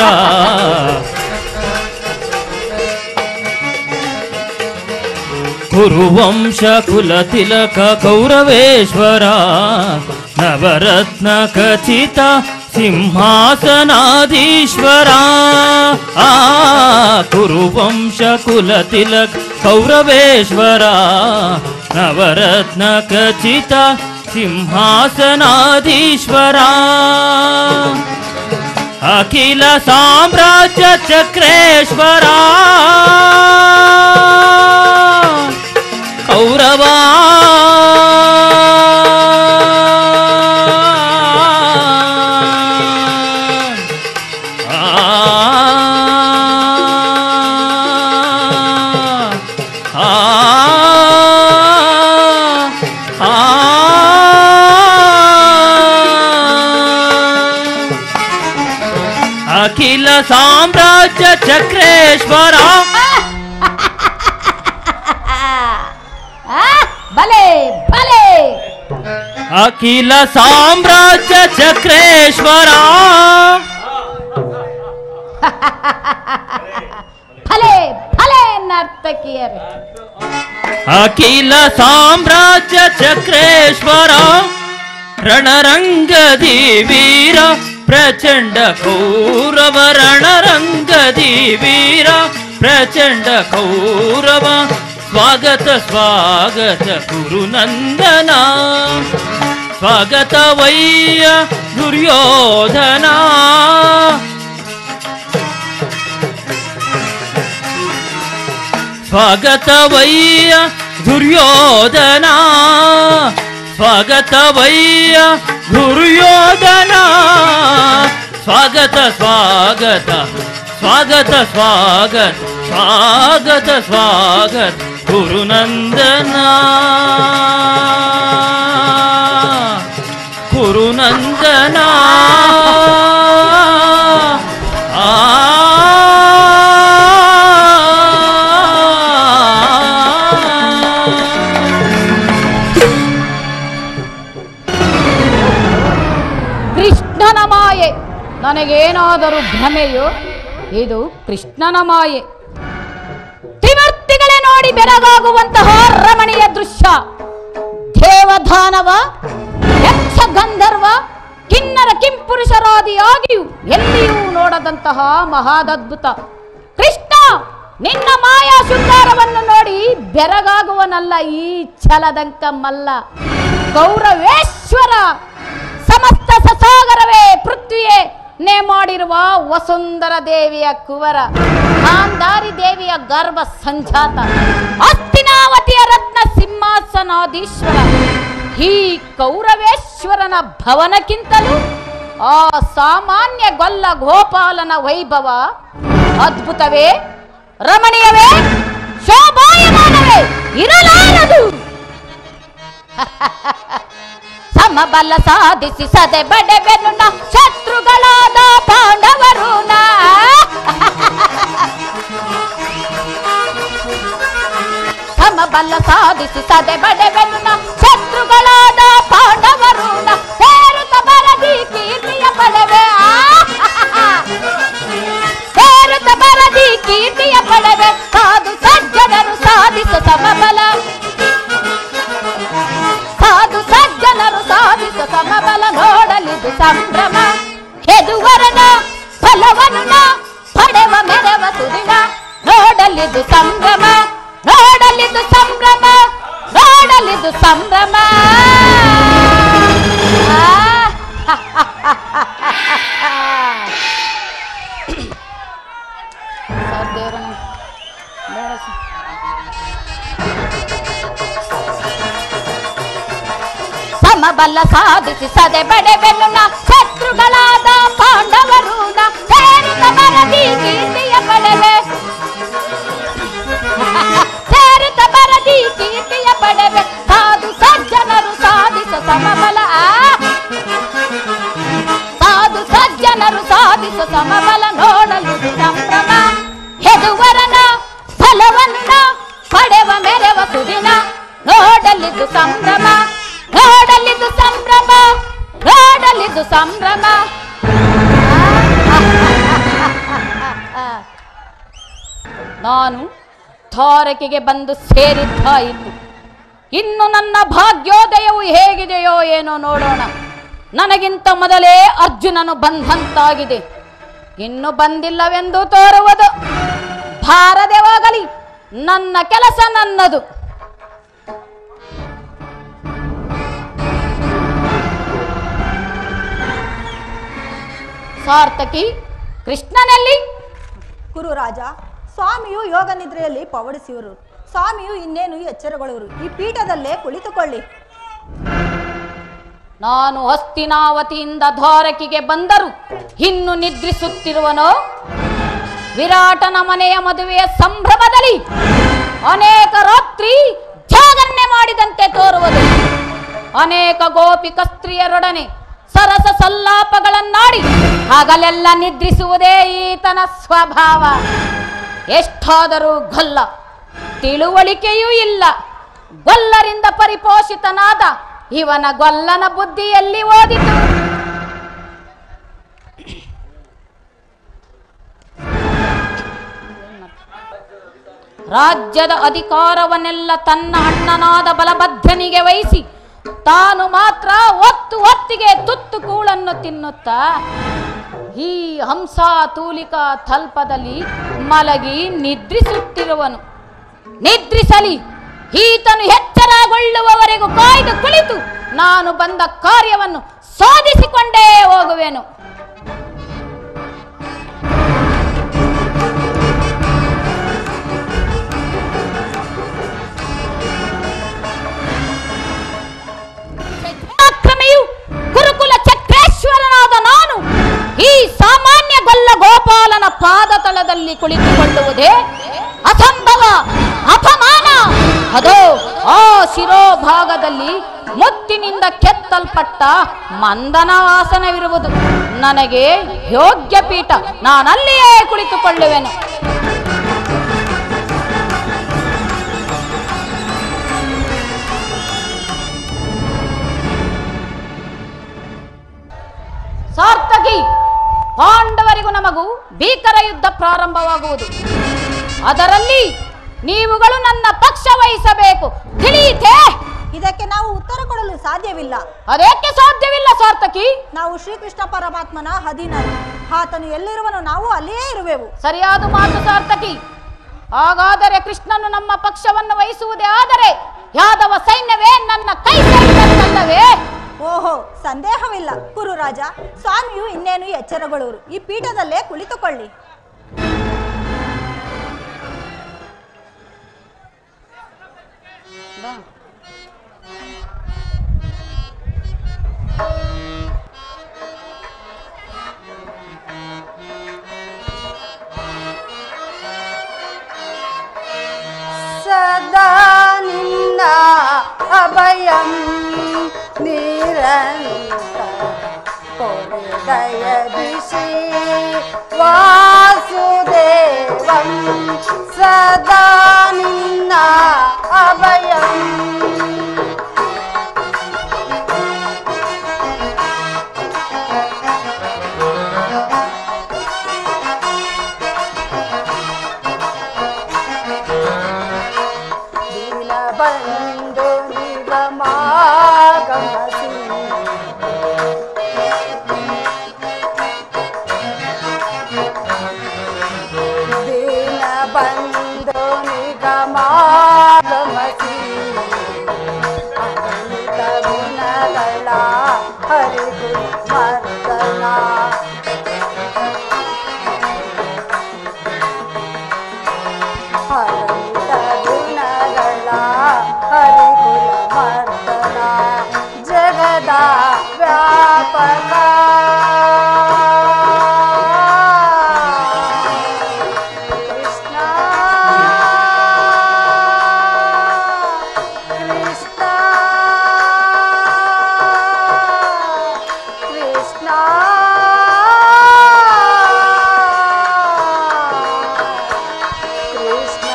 ಕುರುವಂಶ ಕುಲ ತಿಲಕ ಕೌರವೇಶ್ವರ ನವರತ್ನ ಖಚಿತ ಸಿಂಹಾಸನಾಧೀಶ್ವರ ಆ ಕುರುವಂಶ ಕುಲ ತಿಲಕ ಕೌರವೇಶ್ವರ ನವರತ್ನ ಖಚಿತ ಸಿಂಹಾಸನಾಧೀಶ್ವರ ಅಖಿಲ ಸಾಮ್ರಾಜ್ಯ ಚಕ್ರೇಶ್ವರ ಕೌರವ ಆ ಆ ಅಖಿಲ ಸಾಮ್ರಾಜ್ಯ ಚಕ್ರೇಶ್ವರ ಆ, ಬಲೆ ಬಲೆ ಅಖಿಲ ಸಾಮ್ರಾಜ್ಯ ಚಕ್ರೇಶ್ವರ ಫಲೆ ಫಲೆ ನರ್ತಕಿಯರೇ ಅಖಿಲ ಸಾಮ್ರಾಜ್ಯ ಚಕ್ರೇಶ್ವರ ರಣರಂಗದಿ ವೀರ ಪ್ರಚಂಡ ಕೌರವ ರಣರಂಗದಿ ವೀರ ಪ್ರಚಂಡ ಕೌರವ ಸ್ವಾಗತ ಸ್ವಾಗತ ಗುರುನಂದನ ಸ್ವಾಗತ ವಯ್ಯ ದುರ್ಯೋಧನ ಸ್ವಾಗತ ವಯ್ಯ ದುರ್ಯೋಧನ ಸ್ವಾಗತ ವಯ್ಯ ದುರ್ಯೋಧನ ಸ್ವಾಗತ ಸ್ವಾಗತ ಸ್ವಾಗತ ಸ್ವಾಗತ ಸ್ವಾಗತ ಸ್ವಾಗತ ಗುರುನಂದನ ಗುರುನಂದನ ಆ ಕೃಷ್ಣನ ಮಾಯೆ ನನಗೇನಾದರೂ ಭ್ರಮೆಯೋ ಇದು ಕೃಷ್ಣನ ಮಾಯೆ ತ್ರಿಮೂರ್ತಿಗಳೇ ನೋಡಿ ಬೆರಗಾಗುವಂತಹ ರಮಣೀಯ ದೃಶ್ಯ ದೇವದಾನವ ಯಕ್ಷ ಗಂಧರ್ವ ಕಿನ್ನರ ಕಿಂಪುರುಷರಾದಿಯಾಗಿಯೂ ಎಲ್ಲಿಯೂ ನೋಡದಂತಹ ಮಹಾದದ್ಭುತ ಕೃಷ್ಣ ನಿನ್ನ ಮಾಯಾ ಶೃಂಗಾರವನ್ನು ನೋಡಿ ಬೆರಗಾಗುವನಲ್ಲ ಈ ಛಲದಂಕ ಮಲ್ಲ ಗೌರವೇಶ್ವರ ಸಮಸ್ತ ಸಸಾಗರವೇ ಪೃಥ್ವಿಯೇ ನೇ ಮಾಡಿರುವ ವಸುಂಧರ ದೇವಿಯ ಕುವರ ಗಾಂಧಾರಿ ದೇವಿಯ ಗರ್ಭ ಸಂಜಾತ ಅಸ್ತಿನಾವತಿಯ ರತ್ನ ಸಿಂಹಾಸನಾಧೀಶ್ವರ ಈ ಕೌರವೇಶ್ವರನ ಭವನಕ್ಕಿಂತಲೂ ಆ ಸಾಮಾನ್ಯ ಗೊಲ್ಲ ಗೋಪಾಲನ ವೈಭವ ಅದ್ಭುತವೇ ರಮಣೀಯವೇ ಶೋಭಾಯಮಾನವೇ ಇರಲಾರದು ಸಮಬಲ ಸಾಧಿಸಿ ಸದೆ ಬಡೆಬೆನು ನ ಶತ್ರುಗಳಾದ ಪಾಂಡವರು ನಾ ಸಮಬಲ ಸಾಧಿಸಿ ಸದೆ ಬಡೆಬೆನು ನ ಶತ್ರುಗಳಾದ ಪಾಂಡವರು ನ ಸೇರುತ್ತ ಬರದಿ ಕೀರ್ತಿಯ ಪಡೆವೆ ಆ ಸೇರುತ್ತ ಬರದಿ ಕೀರ್ತಿಯ ಪಡೆವೆ ಸಾಧು ಸಜ್ಜನರು ಸಾಧಿಸು ಸಮಬಲ ಸಾಧು ಸಜ್ಜನರು ಸಾಧಿಸ ಸಮಬಲ ನೋಡಲಿದು ಸಂಭ್ರಮ ಹೆದುವರನ ಫಲವನು ನಾ ಪಡೆವ ಮೆರವ ಸುದಿನ ನೋಡಲಿದು ಸಂಭ್ರಮ ನೋಡಲಿದು ಸಂಭ್ರಮ ನೋಡಲಿದು ಸಂಭ್ರಮ ಸರ್ ದೇವರನ್ನ ಬೇಡ ಸರ್. ಸಮಬಲ ಸಾಧಿಸಿ ಸದೆ ಬಡೆಬೆನ್ನು ನ ಶತ್ರುಗಳಾದ ಪಾಂಡವರು ನ ಸೇರಿದ ಬರದಿ ಕೀರ್ತಿಯ ಪಡೆವೆ ಸೇರಿದ ಬರದಿ ಕೀರ್ತಿಯ ಪಡೆವೆ ಸಾಧು ಸಜ್ಜನರು ಸಾಧಿಸ ಸಮಬಲ ಸಾಧು ಸಜ್ಜನರು ಸಾಧಿಸ ಸಮಬಲ ನೋಡಲು ಸಂಭ್ರಮ ಹೆದುವರನ ಫಲವನ್ನು ನಾ ಪಡೆವ ಮೆರವ ಸುದಿನ ನೋಡಲಿದ್ದು ಸಂಭ್ರಮ ನೋಡಲಿದ್ದು ಸಂಭ್ರಮ ನೋಡಲಿದ್ದು ಸಂಭ್ರಮ ನಾನು ಧಾರಕೆಗೆ ಬಂದು ಸೇರಿದ್ದಾಯಿತು ಇನ್ನು ನನ್ನ ಭಾಗ್ಯೋದಯವು ಹೇಗಿದೆಯೋ ಏನೋ ನೋಡೋಣ ನನಗಿಂತ ಮೊದಲೇ ಅರ್ಜುನನು ಬಂದಂತಾಗಿದೆ ಇನ್ನು ಬಂದಿಲ್ಲವೆಂದು ತೋರುವುದು ಭಾರದವಾಗಲಿ ನನ್ನ ಕೆಲಸ ನನ್ನದು ಸಾರ್ಥಕಿ ಕೃಷ್ಣನಲ್ಲಿ ಕುರುರಾಜ ಸ್ವಾಮಿಯು ಯೋಗ ನಿದ್ರೆಯಲ್ಲಿ ಪವಡಿಸುವರು ಸ್ವಾಮಿಯು ಇನ್ನೇನು ಎಚ್ಚರಗೊಳ್ಳುವರು ಈ ಪೀಠದಲ್ಲೇ ಕುಳಿತುಕೊಳ್ಳಿ ನಾನು ಹಸ್ತಿನಾವತಿಯಿಂದ ದ್ವಾರಕಿಗೆ ಬಂದರು ಇನ್ನು ನಿದ್ರಿಸುತ್ತಿರುವನೋ ವಿರಾಟನ ಮನೆಯ ಮದುವೆಯ ಸಂಭ್ರಮದಲ್ಲಿ ಅನೇಕ ರಾತ್ರಿ ಜಾಗನ್ನೆ ಮಾಡಿದಂತೆ ತೋರುವುದು ಅನೇಕ ಗೋಪಿಕ ಸ್ತ್ರೀಯರೊಡನೆ ಸರಸ ಸಲ್ಲಾಪಗಳನ್ನಾಡಿ ಹಗಲೆಲ್ಲ ನಿದ್ರಿಸುವುದೇ ಈತನ ಸ್ವಭಾವ ಎಷ್ಟಾದರೂ ಗೊಲ್ಲ ತಿಳುವಳಿಕೆಯೂ ಇಲ್ಲ ಗೊಲ್ಲರಿಂದ ಪರಿಪೋಷಿತನಾದ ಇವನ ಗೊಲ್ಲನ ಬುದ್ಧಿಯಲ್ಲಿ ಓದಿತು ರಾಜ್ಯದ ಅಧಿಕಾರವನ್ನೆಲ್ಲ ತನ್ನ ಅಣ್ಣನಾದ ಬಲಭದ್ರನಿಗೆ ವಹಿಸಿ ತಾನು ಮಾತ್ರ ಒತ್ತು ಒತ್ತಿಗೆ ತುತ್ತು ಕೂಳನ್ನು ತಿನ್ನುತ್ತಾ ಈ ಹಂಸ ತೂಲಿಕಾ ತಲ್ಪದಲ್ಲಿ ಮಲಗಿ ನಿದ್ರಿಸುತ್ತಿರುವನು ನಿದ್ರಿಸಲಿ ಈತನು ಎಚ್ಚರಗೊಳ್ಳುವವರೆಗೂ ಕಾಯ್ದು ಕುಳಿತು ನಾನು ಬಂದ ಕಾರ್ಯವನ್ನು ಸಾಧಿಸಿಕೊಂಡೇ ಹೋಗುವೆನು ಆಕ್ರಮೆಯು ಗುರುಕುಲ ಚಕ್ರೇಶ್ವರನಾದ ನಾನು ಈ ಪೀಠದಲ್ಲಿ ಕುಳಿತುಕೊಳ್ಳುವುದೇ ಅಸಂಭವ ಅಪಮಾನ ಅದೋ ಆ ಶಿರೋಭಾಗದಲ್ಲಿ ಮುತ್ತಿನಿಂದ ಕೆತ್ತಲ್ಪಟ್ಟ ಮಂದನ ಆಸನವಿರುವುದು ನನಗೆ ಯೋಗ್ಯ ಪೀಠ ನಾನಲ್ಲಿಯೇ ಕುಳಿತುಕೊಳ್ಳುವೆನು ಸಾರ್ಥಕಿ ಪಾಂಡವರಿಗೂ ನಮಗೂ ಭೀಕರ ಯುದ್ಧ ಪ್ರಾರಂಭವಾಗುವುದು ಅದರಲ್ಲಿ ನೀವುಗಳು ನನ್ನ ಪಕ್ಷ ವಹಿಸಬೇಕು ತಿಳಿಯಿತೇ ಇದಕ್ಕೆ ನಾವು ಉತ್ತರ ಕೊಡಲು ಸಾಧ್ಯವಿಲ್ಲ ಅದೇಕೆ ಸಾಧ್ಯವಿಲ್ಲ ಸಾರ್ಥಕಿ ನಾವು ಶ್ರೀಕೃಷ್ಣ ಪರಮಾತ್ಮನ ಅಧೀನರು ಆತನು ಎಲ್ಲಿರುವನು ನಾವು ಅಲ್ಲಿಯೇ ಇರುವೆವು ಸರಿಯಾದ ಮಾತು ಸಾರ್ಥಕಿ ಹಾಗಾದರೆ ಕೃಷ್ಣನು ನಮ್ಮ ಪಕ್ಷವನ್ನು ವಹಿಸುವುದೇ ಆದರೆ ಯಾದವ ಸೈನ್ಯವೇ ನನ್ನ ಕೈ ಸೇರಿದಂತಲ್ಲವೇ ಓಹೋ ಸಂದೇಹವಿಲ್ಲ ಕುರುರಾಜ ಸ್ವಾಮಿಯು ಇನ್ನೇನು ಎಚ್ಚರಗೊಳ್ಳುವರು ಈ ಪೀಠದಲ್ಲೇ ಕುಳಿತುಕೊಳ್ಳಿ ಸದಾ ನಿನ್ನ ಅಭಯಂ ನಿರಂತರ ದಯದಿಶಿ ವಾಸುದೇವಂ ಸದಾ ನಿನ್ನ ಅಭಯಂ ದೀನಬಂಧು ನಿಗಮಾಗಮಸಿ ದೀನಬಂಧು ನಿಗಮಾಗಮಸಿ ಅಗಣಿತ ಗುಣಗಳ ಹರಿದು ಮರ್ದನ ಹರಿತ ಗುಣಗಳ ಹರಿಗುಲ ಮರ್ದನ ಜಗದ ವ್ಯಾಪಕ ಕೃಷ್ಣ ಕೃಷ್ಣ ಕೃಷ್ಣ ಕೃಷ್ಣ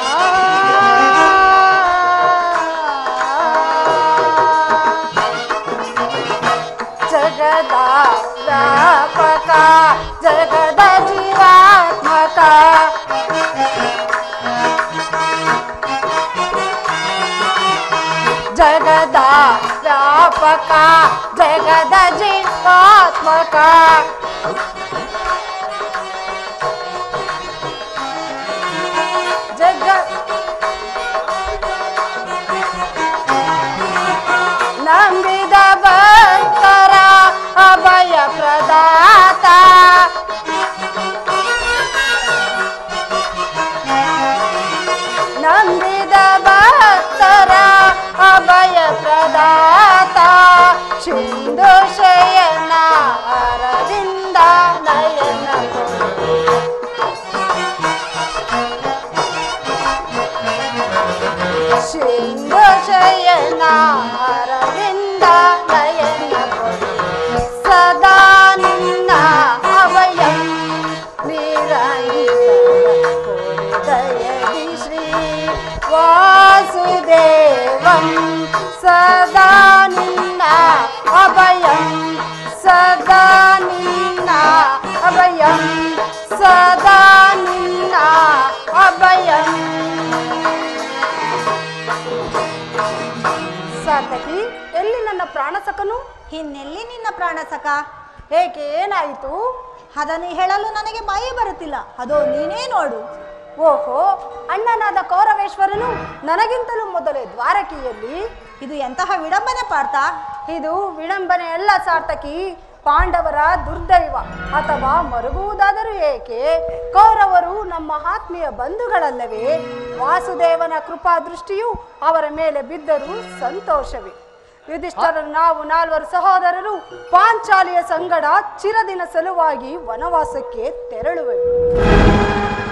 ಜಗದ ವ್ಯಾಪಕ ಜಗದ ಜೀವಾತ್ಮಕ ಜಗದ ವ್ಯಾಪಕ ಜಗದ ಜೀವಾತ್ಮಕ ಜಗ ನಂಬಿದ ಭಕ್ತರ ಅಭಯ ಪ್ರದಾತ ನಂಬಿದ ಭಕ್ತರ ಅಭಯ ಪ್ರದಾತ ಸಿಂಧು ಶಯನ ಅರವಿಂದ ನಯನ ಸಿಂಧು ಶಯನ ಅರವಿಂದ ನಯನ ಸದಾ ನಿನ್ನ ಅಭಯಂ ನಿರಂತರಯದಿ ಶ್ರೀ ವಾಸುದೇವಂ ಸದಾ ನಿನ್ನ ಅಭಯಂ ಸದಾ ನಿನ್ನ ಅಭಯಂ ಸದಾ ನಿನ್ನ ಅಭಯಂ ಸಾತಕಿ ಎಲ್ಲಿ ನನ್ನ ಪ್ರಾಣಸಕನು ಇನ್ನೆಲ್ಲಿ ನಿನ್ನ ಪ್ರಾಣಸಕ ಏಕೆ ಏನಾಯಿತು ಅದನ್ನು ಹೇಳಲು ನನಗೆ ಬಾಯಿ ಬರುತ್ತಿಲ್ಲ ಅದೋ ನೀನೇ ನೋಡು ಓಹೋ ಅಣ್ಣನಾದ ಕೌರವೇಶ್ವರನು ನನಗಿಂತಲೂ ಮೊದಲೇ ದ್ವಾರಕೆಯಲ್ಲಿ ಇದು ಎಂತಹ ವಿಡಂಬನೆ ಪಾರ್ಥ ಇದು ವಿಡಂಬನೆ ಎಲ್ಲ ಸಾರ್ಥಕಿ ಪಾಂಡವರ ದುರ್ದೈವ ಅಥವಾ ಮರುಗುವುದಾದರೂ ಏಕೆ ಕೌರವರು ನಮ್ಮ ಆತ್ಮೀಯ ಬಂಧುಗಳಲ್ಲವೇ ವಾಸುದೇವನ ಕೃಪಾ ದೃಷ್ಟಿಯು ಅವರ ಮೇಲೆ ಬಿದ್ದರೂ ಸಂತೋಷವೇ ಯುಧಿಷ್ಠರರು ನಾವು ನಾಲ್ವರು ಸಹೋದರರು ಪಾಂಚಾಲಿಯ ಸಂಗಡ ಚಿರದಿನ ಸಲುವಾಗಿ ವನವಾಸಕ್ಕೆ ತೆರಳುವೆವು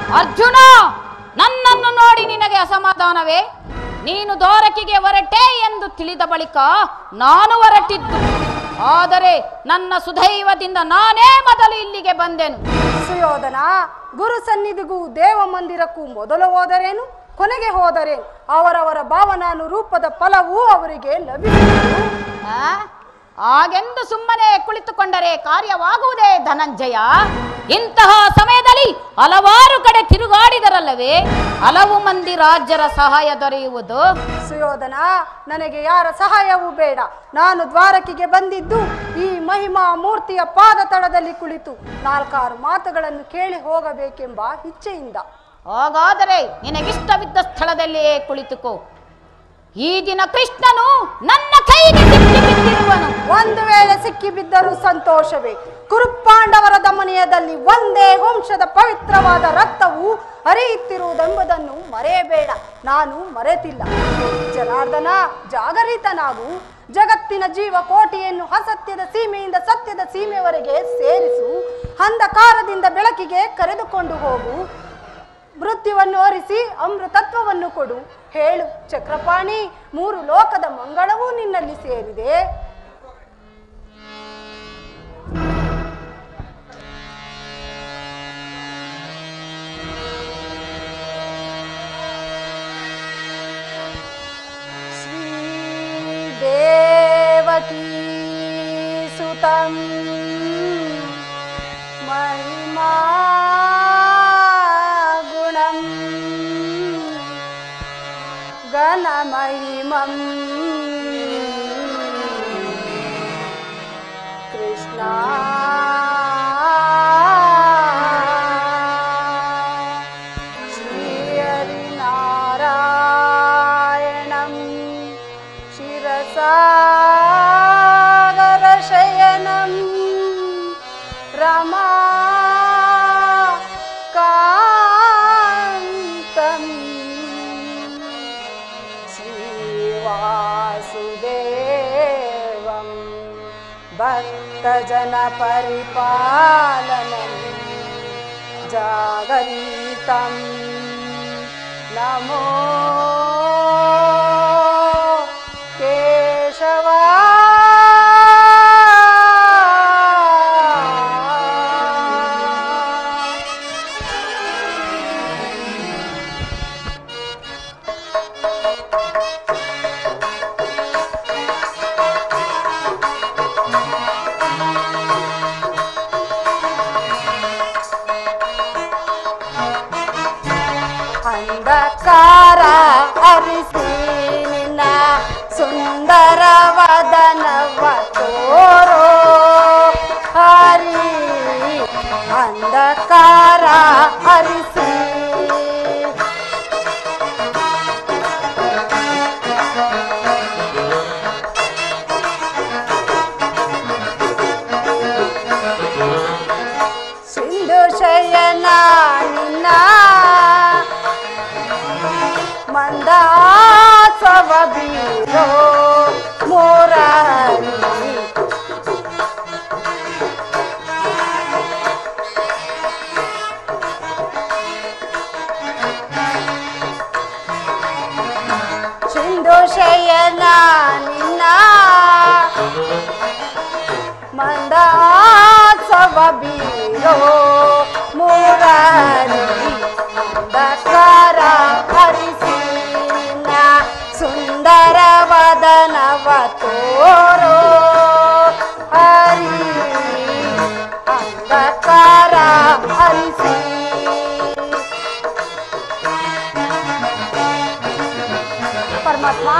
ಅರ್ಜುನ ನನ್ನನ್ನು ನೋಡಿ ನಿನಗೆ ಅಸಮಾಧಾನವೇ ನೀನು ದ್ವಾರಕಿಗೆ ಹೊರಟೆ ಎಂದು ತಿಳಿದ ಬಳಿಕ ನಾನು ಹೊರಟಿದ್ದು ಆದರೆ ನನ್ನ ಸುದೈವದಿಂದ ನಾನೇ ಮೊದಲು ಇಲ್ಲಿಗೆ ಬಂದೆನು ಸುಯೋಧನ ಗುರು ಸನ್ನಿಧಿಗೂ ದೇವ ಮಂದಿರಕ್ಕೂ ಮೊದಲು ಹೋದರೇನು ಕೊನೆಗೆ ಹೋದರೇನು ಅವರವರ ಭಾವನಾನುರೂಪದ ಫಲವೂ ಅವರಿಗೆ ಲಭಿಸುವುದು ಆ? ಹಾಗೆಂದು ಸುಮ್ಮನೆ ಕುಳಿತುಕೊಂಡರೆ ಕಾರ್ಯವಾಗುವುದೇ ಧನಂಜಯ ಇಂತಹ ಸಮಯದಲ್ಲಿ ಹಲವಾರು ಕಡೆ ತಿರುಗಾಡಿದರಲ್ಲವೇ ಹಲವು ಮಂದಿ ರಾಜ್ಯರ ಸಹಾಯ ದೊರೆಯುವುದು ಸುಯೋಧನ ನನಗೆ ಯಾರ ಸಹಾಯವೂ ಬೇಡ ನಾನು ದ್ವಾರಕಿಗೆ ಬಂದಿದ್ದು ಈ ಮಹಿಮಾ ಮೂರ್ತಿಯ ಪಾದ ತಳದಲ್ಲಿ ಕುಳಿತು ನಾಲ್ಕಾರು ಮಾತುಗಳನ್ನು ಕೇಳಿ ಹೋಗಬೇಕೆಂಬ ಇಚ್ಛೆಯಿಂದ ಹಾಗಾದರೆ ನಿನಗಿಷ್ಟವಿದ್ದ ಸ್ಥಳದಲ್ಲಿಯೇ ಕುಳಿತುಕೋ ಈ ದಿನ ಕೃಷ್ಣನು ನನ್ನ ಕೈಗೆ ಸಿಕ್ಕಿ ಬಿದ್ದಿರುವನು ಒಂದು ವೇಳೆ ಸಿಕ್ಕಿಬಿದ್ದರೂ ಸಂತೋಷವೇ ಕುರುಪಾಂಡವರ ದಮನೀಯದಲ್ಲಿ ಒಂದೇ ವಂಶದ ಪವಿತ್ರವಾದ ರಕ್ತವು ಹರಿಯುತ್ತಿರುವುದೆಂಬುದನ್ನು ಮರೆಯಬೇಡ ನಾನು ಮರೆತಿಲ್ಲ ಜನಾರ್ದನ ಜಾಗರಿತನಾಗು ಜಗತ್ತಿನ ಜೀವ ಕೋಟಿಯನ್ನು ಅಸತ್ಯದ ಸೀಮೆಯಿಂದ ಸತ್ಯದ ಸೀಮೆವರೆಗೆ ಸೇರಿಸು ಅಂಧಕಾರದಿಂದ ಬೆಳಕಿಗೆ ಕರೆದುಕೊಂಡು ಹೋಗು ಮೃತ್ಯುವನ್ನು ಅರಿಸಿ ಅಮೃತತ್ವವನ್ನು ಕೊಡು ಹೇಳು ಚಕ್ರಪಾಣಿ ಮೂರು ಲೋಕದ ಮಂಗಳವೂ ನಿನ್ನಲ್ಲಿ ಸೇರಿದೆ ಶ್ರೀದೇವಕೀ ಸುತಂ महिमा गुणं गणमहिमं कृष्णा श्रीहरिनारायणं शिरसागरशयनं रमा कान्तं श्रीवासुदेवं भक्तजनपरिपालनं जागरितं नमो केशवा ಅಂಧಕಾರ ಅರಿಸಿ ನಿನ್ನ ಸುಂದರ ವದನವ ತೋರೋ ಹರಿ ಅಂಧಕಾರ ಅರಿಸಿ ಸಿಂಧು ಶಯನ ನಿನ್ನ ಮಂದಾಸವ ಬೀರೋ ಮೋರಾರಿ ಸಿಂಧು ಶಯನ ನಿನ್ನ ಮಂದಾಸವ ಬೀರೋ ಮುರಾರಿ ಅಂಧಕಾರ ಹರಿಸಿ ನಿನ್ನ ಸುಂದರ ವದನವ ತೋರೋ ಹರಿ ಅಂಧಕಾರ ಹರಿಸಿ ಪರಮಾತ್ಮ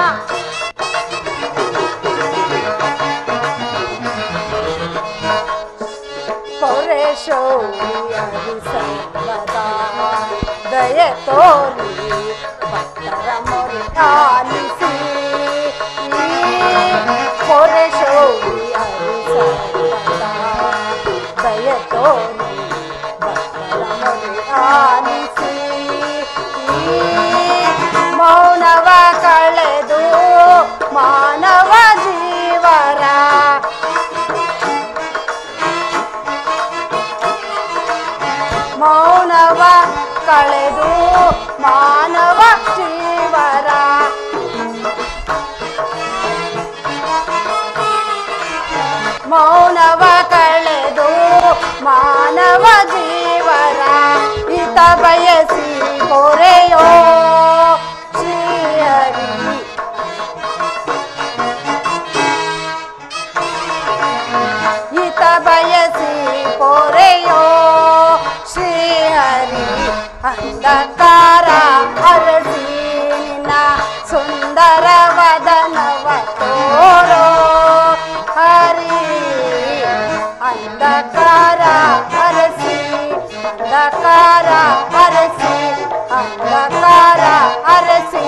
ಪೌರೇಶೋರಿ ಸರ್ವದಾ ದಯ ತೋರಿ ಭಕ್ತರ ಮೊರೆ ಆಲಿಸಿ ಪೌರೇಶೋರಿ ಸರ್ವದಾ ದಯ ತೋರಿ ಭಕ್ತರ ಮೊರೆ ಆಲಿಸಿ ಮೌನವ ಕಳೆದು ಮಾನವ ಜೀವರ ಮೌನವ ಕಳೆದು ಮಾನವ ಜೀವರ ಮೌನವ ಕಳೆದು ಮಾನವ ಜೀವರ ಹಿತ ಬಯಸಿ ಹೊರೆಯೋ ಶ್ರೀಹರಿ ಹಿತ ಬಯಸಿ ಪೊರೆಯೋ ಶ್ರೀಹರಿ ಅಂಧಕಾರ ಅರಸಿ ನಿನ್ನ ಸುಂದರ ವದನವ ತೋರೋ ಹರಿ ಅಂಧಕಾರ ಅರಸಿ ಅಂಧಕಾರ ಅರಸಿ ಅಂಧಕಾರ ಅರಸಿ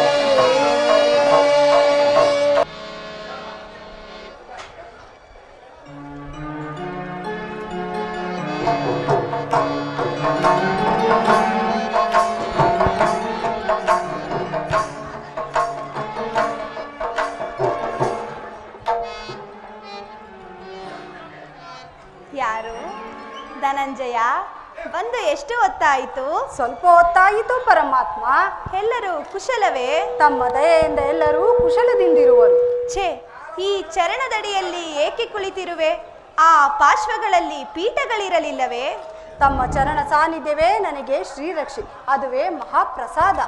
ಯಾರು ಧನಂಜಯ ಬಂದು ಎಷ್ಟು ಹೊತ್ತಾಯಿತು ಸ್ವಲ್ಪ ಹೊತ್ತಾಯಿತು ಪರಮಾತ್ಮ ಎಲ್ಲರೂ ಕುಶಲವೇ ತಮ್ಮ ದಯೆಯಿಂದ ಎಲ್ಲರೂ ಕುಶಲದಿಂದಿರುವರು ಛೇ ಈ ಚರಣದಡಿಯಲ್ಲಿ ಏಕೆ ಕುಳಿತಿರುವೆ ಆ ಪಾರ್ಶ್ವಗಳಲ್ಲಿ ಪೀಠಗಳಿರಲಿಲ್ಲವೇ ತಮ್ಮ ಚರಣ ಸಾನ್ನಿಧ್ಯವೇ ನನಗೆ ಶ್ರೀರಕ್ಷೆ ಅದುವೇ ಮಹಾಪ್ರಸಾದ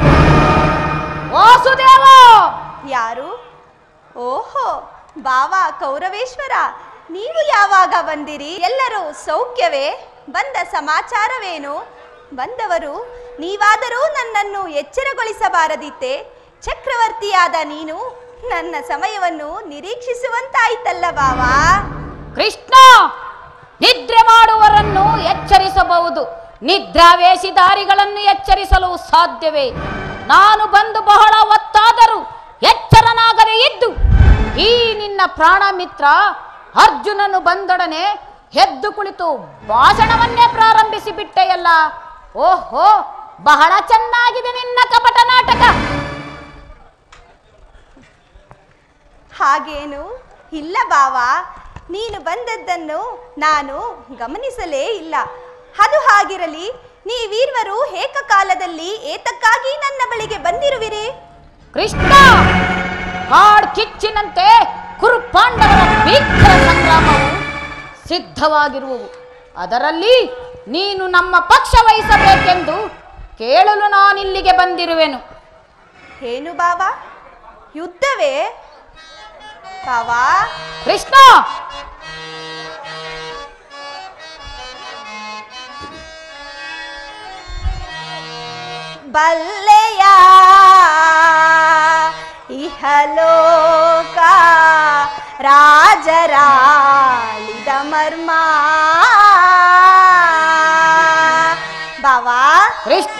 ವಾಸುದೇವ ಯಾರು ಓಹೋ ಬಾವ ಕೌರವೇಶ್ವರ ನೀವು ಯಾವಾಗ ಬಂದಿರಿ ಎಲ್ಲರೂ ಸೌಖ್ಯವೇ ಬಂದ ಸಮಾಚಾರವೇನು ಬಂದವರು ನೀವಾದರೂ ನನ್ನನ್ನು ಎಚ್ಚರಗೊಳಿಸಬಾರದಿತ್ತೆ ಚಕ್ರವರ್ತಿಯಾದ ನೀನು ನನ್ನ ಸಮಯವನ್ನು ನಿರೀಕ್ಷಿಸುವಂತಾಯ್ತಲ್ಲ ಬಾವಾ ಕೃಷ್ಣ ನಿದ್ರೆ ಮಾಡುವರನ್ನು ಎಚ್ಚರಿಸಬಹುದು ನಿದ್ರಾವೇಶಿದಾರಿಗಳನ್ನು ಎಚ್ಚರಿಸಲು ಸಾಧ್ಯವೇ ನಾನು ಬಂದು ಬಹಳ ಹೊತ್ತಾದರೂ ಎಚ್ಚರನಾಗದೇ ಇದ್ದು ಈ ನಿನ್ನ ಪ್ರಾಣ ಮಿತ್ರ ಅರ್ಜುನನು ಬಂದೊಡನೆ ಎದ್ದು ಕುಳಿತು ಭಾಷಣವನ್ನೇ ಪ್ರಾರಂಭಿಸಿ ಬಿಟ್ಟೆಯಲ್ಲ ಓಹೋ ಬಹಳ ಚೆನ್ನಾಗಿದೆ ನಿನ್ನ ಕಪಟ ನಾಟಕ ಹಾಗೇನು ಇಲ್ಲ ಬಾವಾ ನೀನು ಬಂದದ್ದನ್ನು ನಾನು ಗಮನಿಸಲೇ ಇಲ್ಲ ಅದು ಹಾಗಿರಲಿ ನೀವೀರ್ವರು ಏಕಕಾಲದಲ್ಲಿ ಏತಕ್ಕಾಗಿ ನನ್ನ ಬಳಿಗೆ ಬಂದಿರುವಿರಿ ಕೃಷ್ಣ ಕಾಡ್ ಕಿಚ್ಚಿನಂತೆ ಕುರುಪಾಂಡವರ ಭೀಕರ ಸಂಗ್ರಾಮವು ಸಿದ್ಧವಾಗಿರುವವು ಅದರಲ್ಲಿ ನೀನು ನಮ್ಮ ಪಕ್ಷ ವಹಿಸಬೇಕೆಂದು ಕೇಳಲು ನಾನಿಲ್ಲಿಗೆ ಬಂದಿರುವೆನು ಏನು ಬಾವಾ ಯುದ್ಧವೇ ಬಾವಾ ಕೃಷ್ಣ ಬಲ್ಲೆಯ ಇಹಲೋಕ ರಾಜರಾಳಿದ ಮರ್ಮ ಬಾವಾ ಕೃಷ್ಣ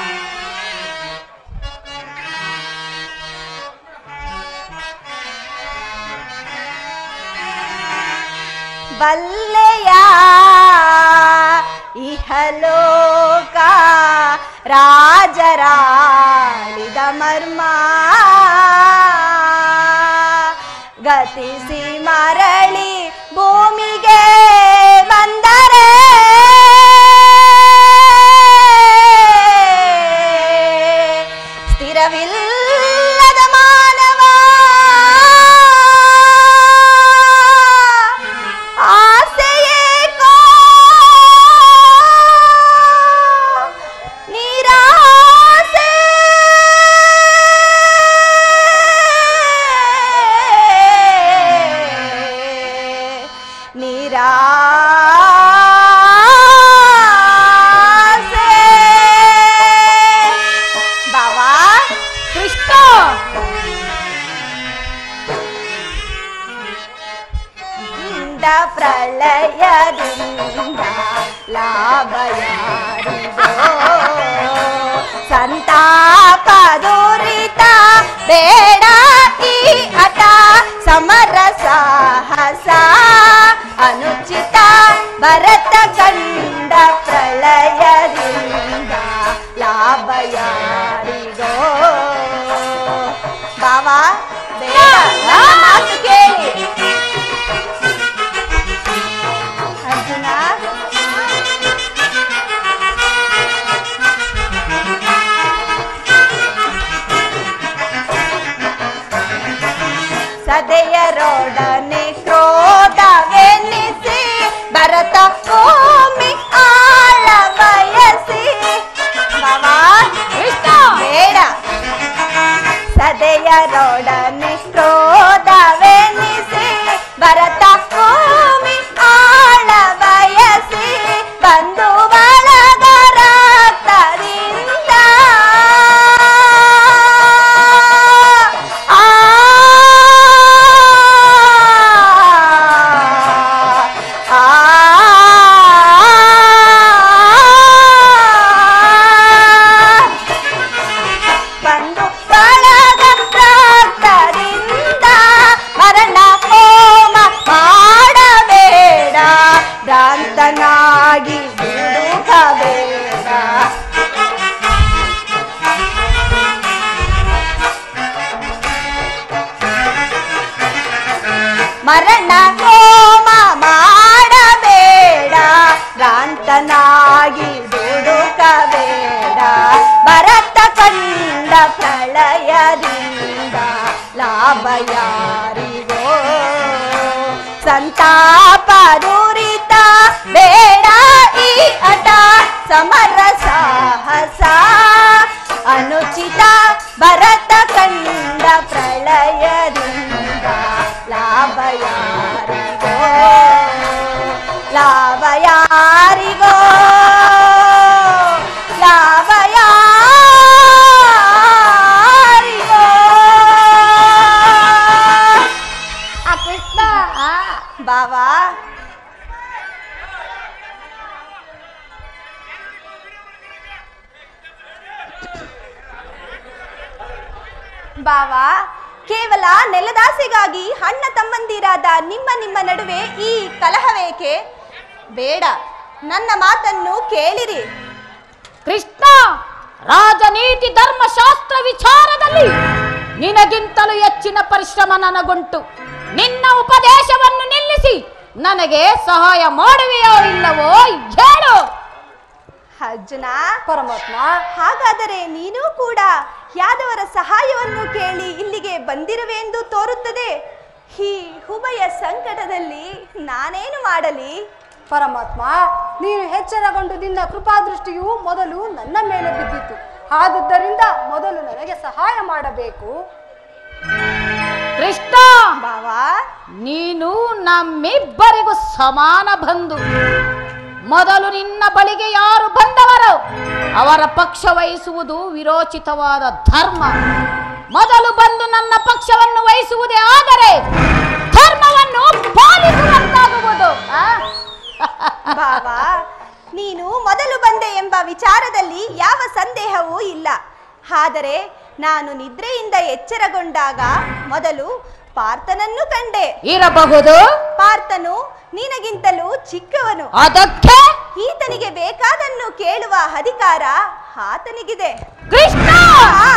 ಬಲ್ಲೆಯ ಇಹಲೋಕ ರಾಜರಾಳಿದ ಮರ್ಮ ಗತಿಸಿ ಮರಳಿ ಭೂಮಿಗೆ ಬಂದರೆ ಸ್ಥಿರವಿಲ್ಲದ ಮಾನವ ಆಸೆಯೇಕೋ ನಿರಾಸೆ ನಿರಾಸೆ ಬಾವಾ ಕೃಷ್ಣ ಇಂದ ಪ್ರಳಯದಿಂದ ಲಾಭ ಯಾರಿಗೋ ಸಂತಾಪ ದುರಿತ ಬೇಡ ಈ ಹಠ ಸಮರ ಸಾಹಸ ಅನುಚಿತ ಭರತ ಕಂಡ ಪ್ರಳಯದಿಂದ ಲಾಭ ಯಾರಿಗೋ ಬಾವಾ ಬೇಡ ನನ್ನ ಮಾತು ಕೇಳಿ ಅರ್ಜುನ ಭರತ ಭೂಮಿ ಆಳ ಬಯಸಿ ಬಾಬಾ ಕೃಷ್ಣ ಬೇಡ ಸದೆಯರೊಡನೆ ಕ್ರೋಧವೆನಿಸಿ ಭರತ ಭೂಮಿ ಆಳ ಬಯಸಿ ಬಂದು ಬಳಗ ರಕ್ತದಿಂದ ಆ ಬಂದು ಬಳಗ ರಕ್ತದಿಂದ ಮರಣ ಹೋಮ ಮಾಡಬೇಡ ಭ್ರಾಂತನಾಗಿ ಹುಡುಕಬೇಡ ಮರಣ ಹೋಮ ಮಾಡಬೇಡ ಭ್ರಾಂತನಾಗಿ ದುಡುಕಬೇಡ ಭರತ ಕಂಡ ಪ್ರಳಯದಿಂದ ಲಾಭ ಯಾರಿಗೋ ಸಂತಾಪ ದುರಿತ ಬೇಡ ಈ ಹಠ ಸಮರ ಸಾಹಸ ಅನುಚಿತ ಭರತ ಕಂಡ ಪ್ರಳಯದಿಂದ ಲಾಭ ಯಾರಿಗೋ ಲಾಭ ಯಾರಿಗೋ ಲಾಭ ಯಾರಿಗೋ ಆ ಕೃಷ್ಣ ಬಾವಾ ಬಾವಾ ಕೇವಲ ನೆಲದಾಸೆಗಾಗಿ ಅಣ್ಣ ತಮ್ಮಂದಿರಾದ ನಿಮ್ಮ ನಿಮ್ಮ ನಡುವೆ ಈ ಕಲಹವೇಕೆ ಬೇಡ ನನ್ನ ಮಾತನ್ನು ಕೇಳಿರಿ ಕೃಷ್ಣ ರಾಜನೀತಿ ಧರ್ಮಶಾಸ್ತ್ರ ವಿಚಾರದಲ್ಲಿ ನಿನಗಿಂತಲೂ ಹೆಚ್ಚಿನ ಪರಿಶ್ರಮ ನನಗುಂಟು ನಿನ್ನ ಉಪದೇಶವನ್ನು ನಿಲ್ಲಿಸಿ ನನಗೆ ಸಹಾಯ ಮಾಡುವೆಯೋ ಇಲ್ಲವೋ ಹೇಳು ಅರ್ಜುನ ಪರಮಾತ್ಮ ಹಾಗಾದರೆ ನೀನೂ ಕೂಡ ಯಾದವರ ಸಹಾಯವನ್ನು ಕೇಳಿ ಇಲ್ಲಿಗೆ ಬಂದಿರುವೆಂದು ತೋರುತ್ತದೆ ಈ ಉಭಯ ಸಂಕಟದಲ್ಲಿ ನಾನೇನು ಮಾಡಲಿ ಪರಮಾತ್ಮ ನೀನು ಎಚ್ಚರಗೊಂಡು ನಿನ್ನ ಕೃಪಾದೃಷ್ಟಿಯು ಮೊದಲು ನನ್ನ ಮೇಲೆ ಬಿದ್ದಿತು ಆದುದರಿಂದ ಮೊದಲು ನನಗೆ ಸಹಾಯ ಮಾಡಬೇಕು ಕೃಷ್ಣ ಬಾವಾ ನೀನು ನಮ್ಮಿಬ್ಬರಿಗೂ ಸಮಾನ ಬಂಧು ಮೊದಲು ನಿನ್ನ ಬಳಿಗೆ ಯಾರು ಬಂದವರು ಅವರ ಪಕ್ಷ ವಹಿಸುವುದು ವಿರೋಚಿತವಾದ ಧರ್ಮ ಮೊದಲು ಬಂದು ನನ್ನ ಪಕ್ಷವನ್ನು ವಹಿಸುವುದೇ ಆದರೆ ಧರ್ಮವನ್ನು ಪಾಲಿಸುವಂತಾಗುವುದು ಆ? ಬಾವಾ ನೀನು ಮೊದಲು ಬಂದೆ ಎಂಬ ವಿಚಾರದಲ್ಲಿ ಯಾವ ಸಂದೇಹವೂ ಇಲ್ಲ ಆದರೆ ನಾನು ನಿದ್ರೆಯಿಂದ ಎಚ್ಚರಗೊಂಡಾಗ ಮೊದಲು ಪಾರ್ಥನನ್ನು ಕಂಡೆ ಇರಬಹುದು ಪಾರ್ಥನು ನಿನಗಿಂತಲೂ ಚಿಕ್ಕವನು ಅದಕ್ಕೆ ಈತನಿಗೆ ಬೇಕಾದನ್ನು ಕೇಳುವ ಅಧಿಕಾರ ಆತನಿಗಿದೆ ಕೃಷ್ಣ ಆ,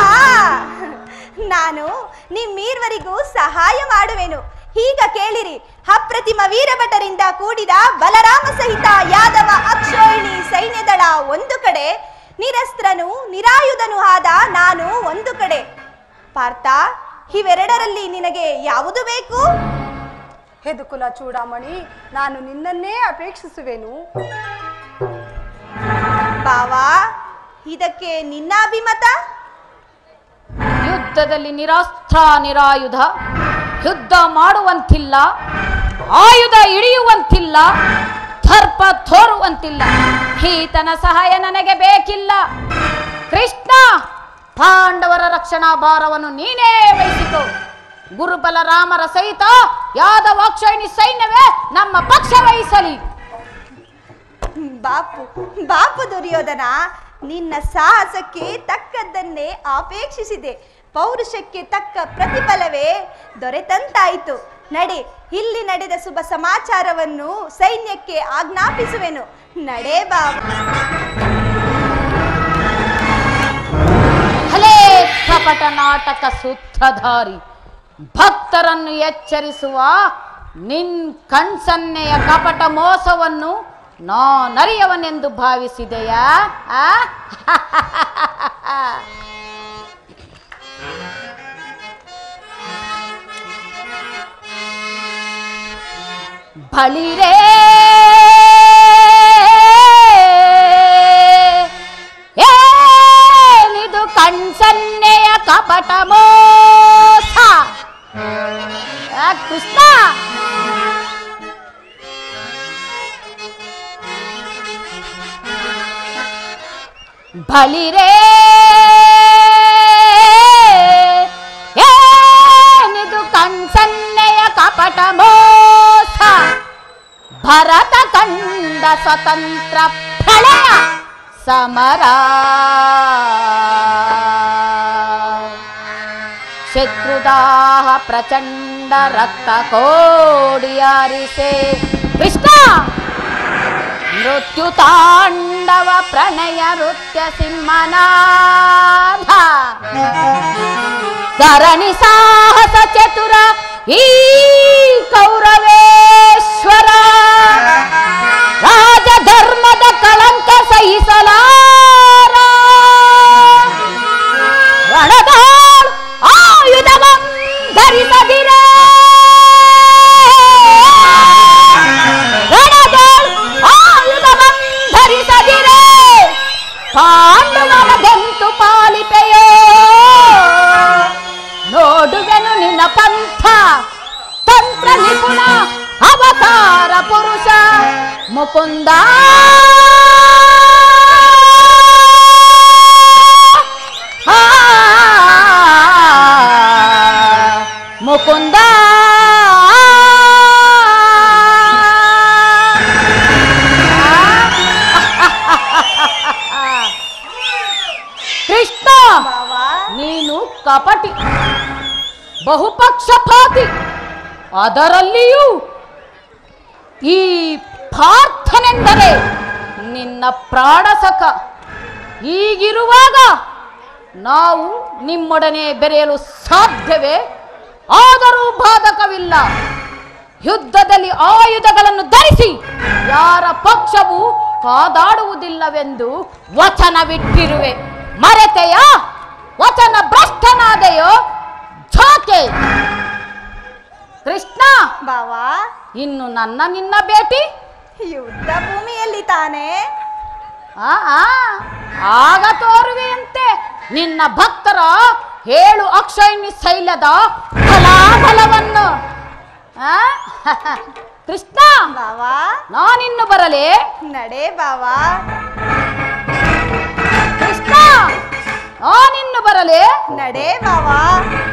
ನಾನು ನಿಮ್ಮೀರ್ವರಿಗೂ ಸಹಾಯ ಮಾಡುವೆನು ಈಗ ಕೇಳಿರಿ ಅಪ್ರತಿಮ ವೀರಭಟರಿಂದ ಕೂಡಿದ ಬಲರಾಮ ಸಹಿತ ಯಾದವ ಅಕ್ಷೋಹಿಣಿ ಸೈನ್ಯದಳ ಒಂದು ಕಡೆ ನಿರಸ್ತ್ರನು ನಿರಾಯುಧನು ಆದ ನಾನು ಒಂದು ಕಡೆ ಪಾರ್ಥ ಇವೆರಡರಲ್ಲಿ ನಿನಗೆ ಯಾವುದು ಬೇಕು ಹೆದುಕುಲ ಚೂಡಾಮಣಿ ನಾನು ನಿನ್ನನ್ನೇ ಅಪೇಕ್ಷಿಸುವೆನು ಬಾವಾ ಇದಕ್ಕೆ ನಿನ್ನ ಅಭಿಮತ ಯುದ್ಧದಲ್ಲಿ ನಿರಾಸ್ತ್ರ ನಿರಾಯುಧ ಯುದ್ಧ ಮಾಡುವಂತಿಲ್ಲ ಆಯುಧ ಹಿಡಿಯುವಂತಿಲ್ಲ ದರ್ಪ ತೋರುವಂತಿಲ್ಲ ಈತನ ಸಹಾಯ ನನಗೆ ಬೇಕಿಲ್ಲ ಕೃಷ್ಣ ಪಾಂಡವರ ರಕ್ಷಣಾ ಭಾರವನ್ನು ನೀನೇ ವಹಿಸಿತು ಗುರುಬಲ ರಾಮರ ಸಹಿತ ಯಾದವಾಕ್ಷಿಣಿ ಸೈನ್ಯವೇ ನಮ್ಮ ಪಕ್ಷ ವಹಿಸಲಿ ಬಾಪು ಬಾಪು ದುರ್ಯೋಧನ ನಿನ್ನ ಸಾಹಸಕ್ಕೆ ತಕ್ಕದ್ದನ್ನೇ ಅಪೇಕ್ಷಿಸಿದೆ ಪೌರುಷಕ್ಕೆ ತಕ್ಕ ಪ್ರತಿಫಲವೇ ದೊರೆತಂತಾಯಿತು ನಡೆ ಇಲ್ಲಿ ನಡೆದ ಶುಭ ಸಮಾಚಾರವನ್ನು ಸೈನ್ಯಕ್ಕೆ ಆಜ್ಞಾಪಿಸುವೆನು ನಡೆ ಬಾಬು ಹಲೇ ಕಪಟ ನಾಟಕ ಸೂತ್ರಧಾರಿ ಭಕ್ತರನ್ನು ಎಚ್ಚರಿಸುವ ನಿನ್ ಕಣ್ಸನ್ನೆಯ ಕಪಟ ಮೋಸವನ್ನು ನಾನರಿಯವನೆಂದು ಭಾವಿಸಿದೆಯಾ ಆ? ಬಳಿರೇ ಕಪಟ ಮೋಸ ಆ, ಕೃಷ್ಣ ಬಲಿರೇ ಏನಿದು ಕಣ್ಸನ್ನೆಯ ಕಪಟ ಮೋಸ ಭರತ ಕಂಡ ಸ್ವತಂತ್ರ ಪ್ರಳಯ ಸಮರ ಶತ್ರುದಾಹ ಪ್ರಚಂಡ ರಕ್ತ ಕೋಡಿಯಾರಿಸೆ ಕೃಷ್ಣ ಮೃತ್ಯು ತಾಂಡವ ಪ್ರಣಯ ನೃತ್ಯ ಸಿಂಹನಾಥ ಧರಣಿ ಸಾಹಸ ಚತುರ ಈ ಕೌರವೇಶ್ವರ ರಾಜ ಧರ್ಮದ ಕಳಂಕ ಸಹಿಸಲಾರ ರಣದಾಳ್ ಆಯುಧವಂ ಧರಿಸದಿರೇ ರಣದಾಳ್ ಆಯುಧವಂ ಧರಿಸದಿರೇ ಪಾಂಡವನ ಗಂತು ಪಾಲಿಪೆಯೋ ನೋಡುವೆನು ನಿನ್ನ ಪಂಥ ತಂತ್ರ ನಿಪುಣ ಅವತಾರ ಪುರುಷ ಮುಕುಂದ ಆ, ಮುಕುಂದ ಕೃಷ್ಣ ಬಾವಾ ನೀನು ಕಪಟಿ ಬಹುಪಕ್ಷಪಾತಿ ಅದರಲ್ಲಿಯೂ ಈ ಪಾರ್ಥನೆಂದರೆ ನಿನ್ನ ಪ್ರಾಣಸಖ ಹೀಗಿರುವಾಗ ನಾವು ನಿಮ್ಮೊಡನೆ ಬೆರೆಯಲು ಸಾಧ್ಯವೇ ಆದರೂ ಬಾಧಕವಿಲ್ಲ ಯುದ್ಧದಲ್ಲಿ ಆಯುಧಗಳನ್ನು ಧರಿಸಿ ಯಾರ ಪಕ್ಷವು ಕಾದಾಡುವುದಿಲ್ಲವೆಂದು ವಚನವಿಟ್ಟಿರುವೆ ಮರೆತೆಯ ವಚನ ಭ್ರಷ್ಟನಾದೆಯೋ ಝಾಕೆ ಕೃಷ್ಣ ಬಾವಾ ಇನ್ನು ನನ್ನ ನಿನ್ನ ಭೇಟಿ ಯುದ್ಧ ಭೂಮಿಯಲ್ಲಿ ತಾನೇ ಆ, ಆ, ಆಗ ತೋರುವೆಯಂತೆ ನಿನ್ನ ಭಕ್ತರ ಏಳು ಅಕ್ಷಯಣಿ ಶೈಲದ ಫಲಾಫಲವನ್ನು ಆ? ಕೃಷ್ಣ ಬಾವಾ ನಾನಿನ್ನು ಬರಲೇ ನಡೆ ಬಾವಾ ಕೃಷ್ಣ ನಾನಿನ್ನು ಬರಲೇ ನಡೆ ಬಾವಾ